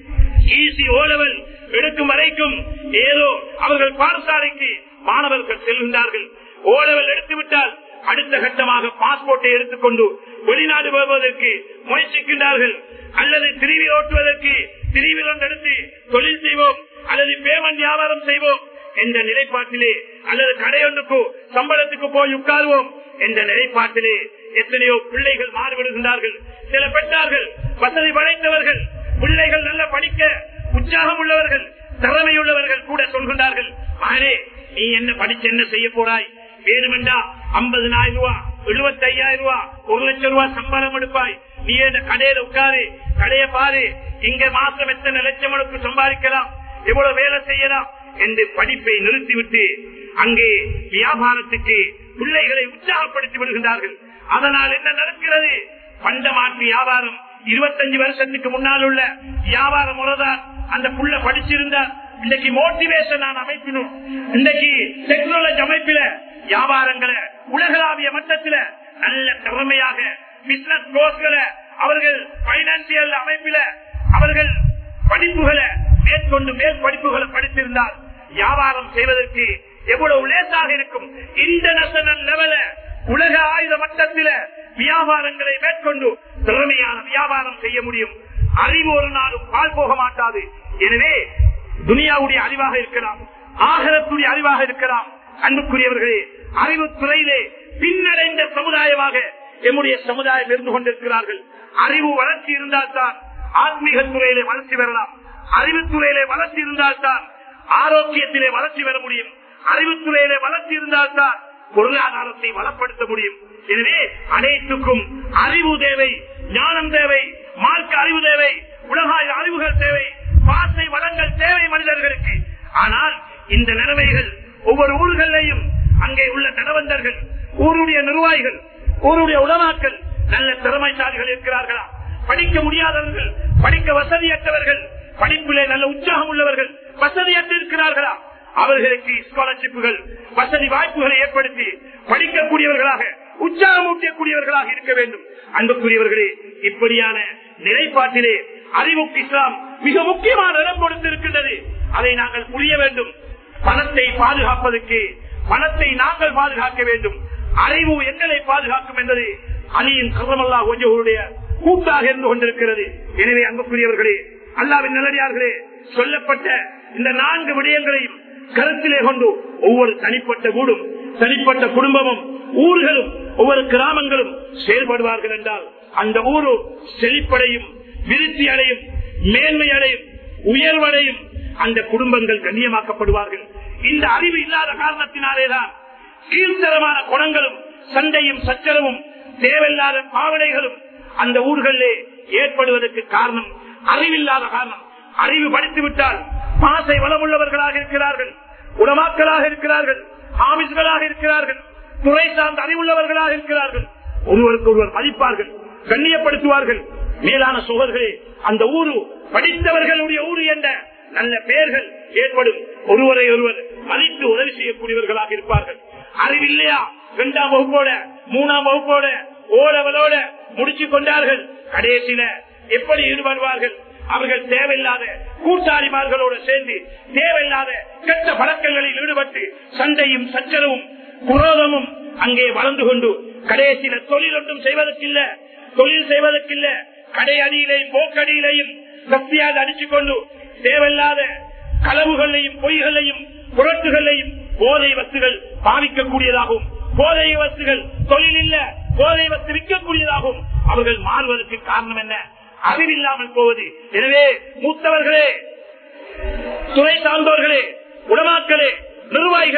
ஈசி ஓலவல் எடுக்கும் வரைக்கும் ஏதோ அவர்கள் பாடசாலைக்கு மாணவர்கள் செல்கின்றார்கள் ஓலவல் எடுத்துவிட்டால் அடுத்த கட்டமாக பாஸ்போர்ட்டை எடுத்துக்கொண்டு வெளிநாடு வருவதற்கு முயற்சிக்கின்றார்கள் அல்லது திருவி ஓட்டுவதற்கு திருவில் ஒன்று எடுத்து தொழில் செய்வோம் அல்லது பேமெண்ட் வியாபாரம் செய்வோம் என்ற நிலைப்பாட்டிலே அல்லது கடையொன்றுக்கு சம்பளத்துக்கு போய் உட்காருவோம் என்ற நிலைப்பாட்டிலே எத்தனையோ பிள்ளைகள் மாறுபடுகின்றார்கள் சில பெற்றார்கள் வசதி படைத்தவர்கள் பிள்ளைகள் நல்ல படிக்க உற்சாகம் உள்ளவர்கள் திறமை உள்ளவர்கள் கூட சொல்கின்றார்கள் மகனே நீ என்ன படிச்சு என்ன செய்ய போறாய் வேணுமென்றா ஐம்பதுனாயிரம் ரூபாய் எழுபத்தி ஐயாயிரம் ரூபாய் ஒரு லட்சம் ரூபாய் சம்பளம் எடுப்பாய் நீ இந்த கடையில உட்காரு கடையை பாரு இங்க மாசம் எத்தனை லட்சம் உனக்கு சம்பாதிக்கலாம் எவ்வளவு வேலை செய்யலாம் என்று படிப்பை நிறுத்திவிட்டு அங்கே வியாபாரத்துக்கு பிள்ளைகளை உற்சாகப்படுத்தி விடுகின்றார்கள் அதனால் என்ன நடக்கிறது பண்டமாற்று வியாபாரம் இருபத்தஞ்சு வருஷத்துக்கு முன்னால் உள்ள வியாபார முறைதான் அந்த புள்ள படிச்சிருந்தார் இன்னைக்கு மோட்டிவேஷன் நான் அமைப்பினும் இன்னைக்கு டெக்னாலஜி அமைப்பில வியாபாரங்களை உலகளாவிய மட்டத்தில நல்ல திறமையாக பிசினஸ் கோர்ஸ்களை அவர்கள் பைனான்சியல் அமைப்பில அவர்கள் படிப்புகளை மேற்கொண்டு மேல் படிப்புகளை படித்திருந்தால் வியாபாரம் செய்வதற்கு எவ்வளவு லேசாக இருக்கும் இன்டர்நேஷனல் லெவல உலக ஆயுத மட்டத்தில வியாபாரங்களை மேற்கொண்டு திறமையான வியாபாரம் செய்ய முடியும் அறிவு ஒரு நாளும் பால் போக மாட்டாது எனவே துனியாவுடைய அறிவாக இருக்கலாம் ஆகரத்துடைய அறிவாக இருக்கலாம் அன்புக்குரியவர்களே அறிவு துறையிலே பின்னடைந்த சமுதாயமாக எம்முடைய சமுதாயம் இருந்து கொண்டிருக்கிறார்கள் அறிவு வளர்ச்சி இருந்தால்தான் ஆத்மீக துறையிலே வளர்ச்சி பெறலாம் அறிவுத்துறையிலே வளர்ச்சி இருந்தால்தான் ஆரோக்கியத்திலே வளர்ச்சி பெற முடியும் அறிவுத்துறையிலே வளர்ச்சி இருந்தால்தான் பொருளாதாரத்தை வளப்படுத்த முடியும் எனவே அனைத்துக்கும் அறிவு தேவை ஞானம் தேவை மார்க்க அறிவு தேவை உலகாய அறிவுகள் தேவை பாசை வளங்கள் தேவை மனிதர்களுக்கு ஆனால் இந்த நிலைமைகள் ஒவ்வொரு ஊர்களையும் அங்கே உள்ள தடவந்தர்கள் ஊருடைய நிர்வாகிகள் ஊருடைய உலமாக்கள் நல்ல திறமைசாலிகள் இருக்கிறார்களா படிக்க முடியாதவர்கள் படிக்க வசதியற்றவர்கள் படிப்பிலே நல்ல உற்சாகம் உள்ளவர்கள் வசதியற்று இருக்கிறார்களா அவர்களுக்கு ஸ்காலர்ஷிப்புகள் வசதி வாய்ப்புகளை ஏற்படுத்தி படிக்கக்கூடியவர்களாக உற்சாகம் ஊட்டக்கூடியவர்களாக இருக்க வேண்டும் அன்புக்குரியவர்களே இப்படியான நிலைப்பாட்டிலே அறிவுக்கு இஸ்லாம் மிக முக்கியமான இடம் கொடுத்திருக்கின்றது அதை நாங்கள் புரிய வேண்டும் பணத்தை பாதுகாப்பதற்கு பணத்தை நாங்கள் பாதுகாக்க வேண்டும் அறிவு எங்களை பாதுகாக்கும் என்பது அலியின் கர்மல்லா கொஞ்சவருடைய கூட்டாக இருந்து கொண்டிருக்கிறது எனவே அன்புக்குரியவர்களே அல்லாவின் நல்லடியார்களே சொல்லப்பட்ட இந்த நான்கு விடயங்களையும் கருத்திலே கொண்டு ஒவ்வொரு தனிப்பட்ட வீடும் தனிப்பட்ட குடும்பமும் ஊர்களும் ஒவ்வொரு கிராமங்களும் செயல்படுவார்கள் என்றால் அந்த ஊரு செழிப்படையும் விருத்தி அடையும் மேன்மை அடையும் உயர்வடையும் அந்த குடும்பங்கள் கண்ணியமாக்கப்படுவார்கள் இந்த அறிவு இல்லாத காரணத்தினாலேதான் கீழ்த்தரமான குணங்களும் சண்டையும் சச்சரவும் தேவையில்லாத பாவனைகளும் அந்த ஊர்களிலே ஏற்படுவதற்கு காரணம் அறிவில்லாத காரணம் அறிவு படித்து விட்டால் பாசை வளமுள்ளவர்களாக இருக்கிறார்கள் உடமாக்களாக இருக்கிறார்கள் ஆமிஸ்களாக இருக்கிறார்கள் துறை சார்ந்த அறிவுள்ளவர்களாக இருக்கிறார்கள் ஒருவருக்கு ஒருவர் மதிப்பார்கள் கண்ணியப்படுத்துவார்கள் மேலான சுகர்களே அந்த ஊரு படித்தவர்களுடைய ஊரு என்ற நல்ல பெயர்கள் ஏற்படும் ஒருவரை ஒருவர் மதித்து உதவி செய்யக்கூடியவர்களாக இருப்பார்கள் அறிவில்லையா இரண்டாம் வகுப்போட மூணாம் வகுப்போட ஓலவலோட முடிச்சு கொண்டார்கள் கடைசியில எப்படி ஈடுபடுவார்கள் அவர்கள் தேவையில்லாத கூட்டாளிமார்களோடு சேர்ந்து தேவையில்லாத கெட்ட பழக்கங்களில் ஈடுபட்டு சண்டையும் சச்சரவும் குரோதமும் அங்கே வளர்ந்து கொண்டு கடைசியில தொழில் ஒன்றும் செய்வதற்கில்ல தொழில் செய்வதற்கில்ல கடை அடியிலையும் போக்கடியிலையும் கத்தியாக அடிச்சுக் கொண்டு தேவையில்லாத களவுகளையும் பொய்களையும் புரட்டுகளையும் போதை வத்துகள் பாவிக்கக்கூடியதாகவும் போதை வத்துகள் தொழில் இல்ல போதை வத்து விற்கக்கூடியதாகவும் அவர்கள் மாறுவதற்கு காரணம் என்ன அறிவில்லாமல் போவது எனவே மூத்தவர்களே துறை சார்ந்தவர்களே உடமாக்களே நிர்வாகிகளே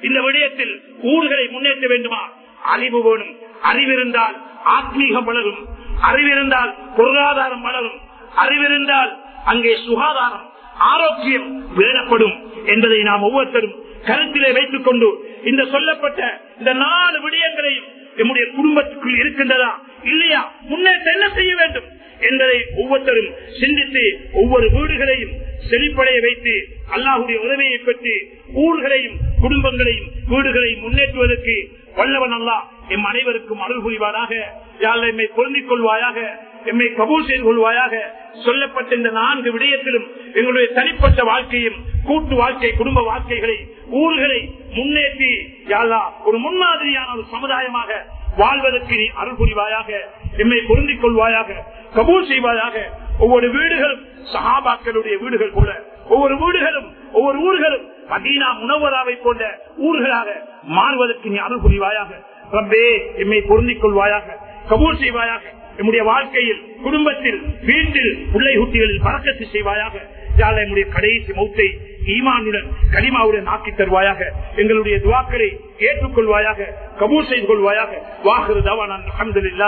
இந்த விடயத்தில் ஊர்களை முன்னேற்ற வேண்டுமா அறிவு வேணும் அறிவிருந்தால் ஆத்மீகம் வளரும் அறிவிருந்தால் பொருளாதாரம் வளரும் அறிவிருந்தால் அங்கே சுகாதாரம் ஆரோக்கியம் பேணப்படும் என்பதை நாம் ஒவ்வொருத்தரும் கருத்திலே வைத்துக் கொண்டு இந்த சொல்லப்பட்ட இந்த நாலு விடயங்களையும் நம்முடைய குடும்பத்துக்குள் இருக்கின்றதா இல்லையா முன்னேற்ற என்ன செய்ய வேண்டும் என்பதை ஒவ்வொருத்தரும் சிந்தித்து ஒவ்வொரு வீடுகளையும் செழிப்படைய வைத்து அல்லாஹுடைய உதவியை பெற்று ஊர்களையும் குடும்பங்களையும் வீடுகளையும் முன்னேற்றுவதற்கு வல்லவன் அல்லா எம் அனைவருக்கும் அருள் புரிவாராக யாழ் எம்மை பொருந்திக் கொள்வாயாக எம்மை கபூல் செய்து கொள்வாயாக சொல்லப்பட்ட இந்த நான்கு விடயத்திலும் எங்களுடைய தனிப்பட்ட வாழ்க்கையும் கூட்டு வாழ்க்கை குடும்ப வாழ்க்கைகளை ஊர்களை முன்னேற்றி யாழா ஒரு முன்மாதிரியான ஒரு சமுதாயமாக வாழ்வதற்கு நீ அருள் புரிவாயாக எம்மை பொருந்திக் கொள்வாயாக கபூல் செய்வாயாக ஒவ்வொரு வீடுகளும் சஹாபாக்களுடைய வீடுகள் போல ஒவ்வொரு வீடுகளும் ஒவ்வொரு ஊர்களும் மதீனா முனவராவை போன்ற ஊர்களாக மாறுவதற்கு நீ அருள் புரிவாயாக ரப்பே எம்மை பொருந்திக் கொள்வாயாக கபூல் செய்வாயாக நம்முடைய வாழ்க்கையில் குடும்பத்தில் வீட்டில் பிள்ளை குட்டிகளில் பறக்கத்து செய்வாயாக யாழ் நம்முடைய கடைசி மௌத்தை ஈமானுடன் கனிமாவுடன் ஆக்கி தருவாயாக எங்களுடைய துவாக்களை ஏற்றுக்கொள்வாயாக கபூல் செய்து கொள்வாயாக வாகரு தவான் அஹமதுல்லா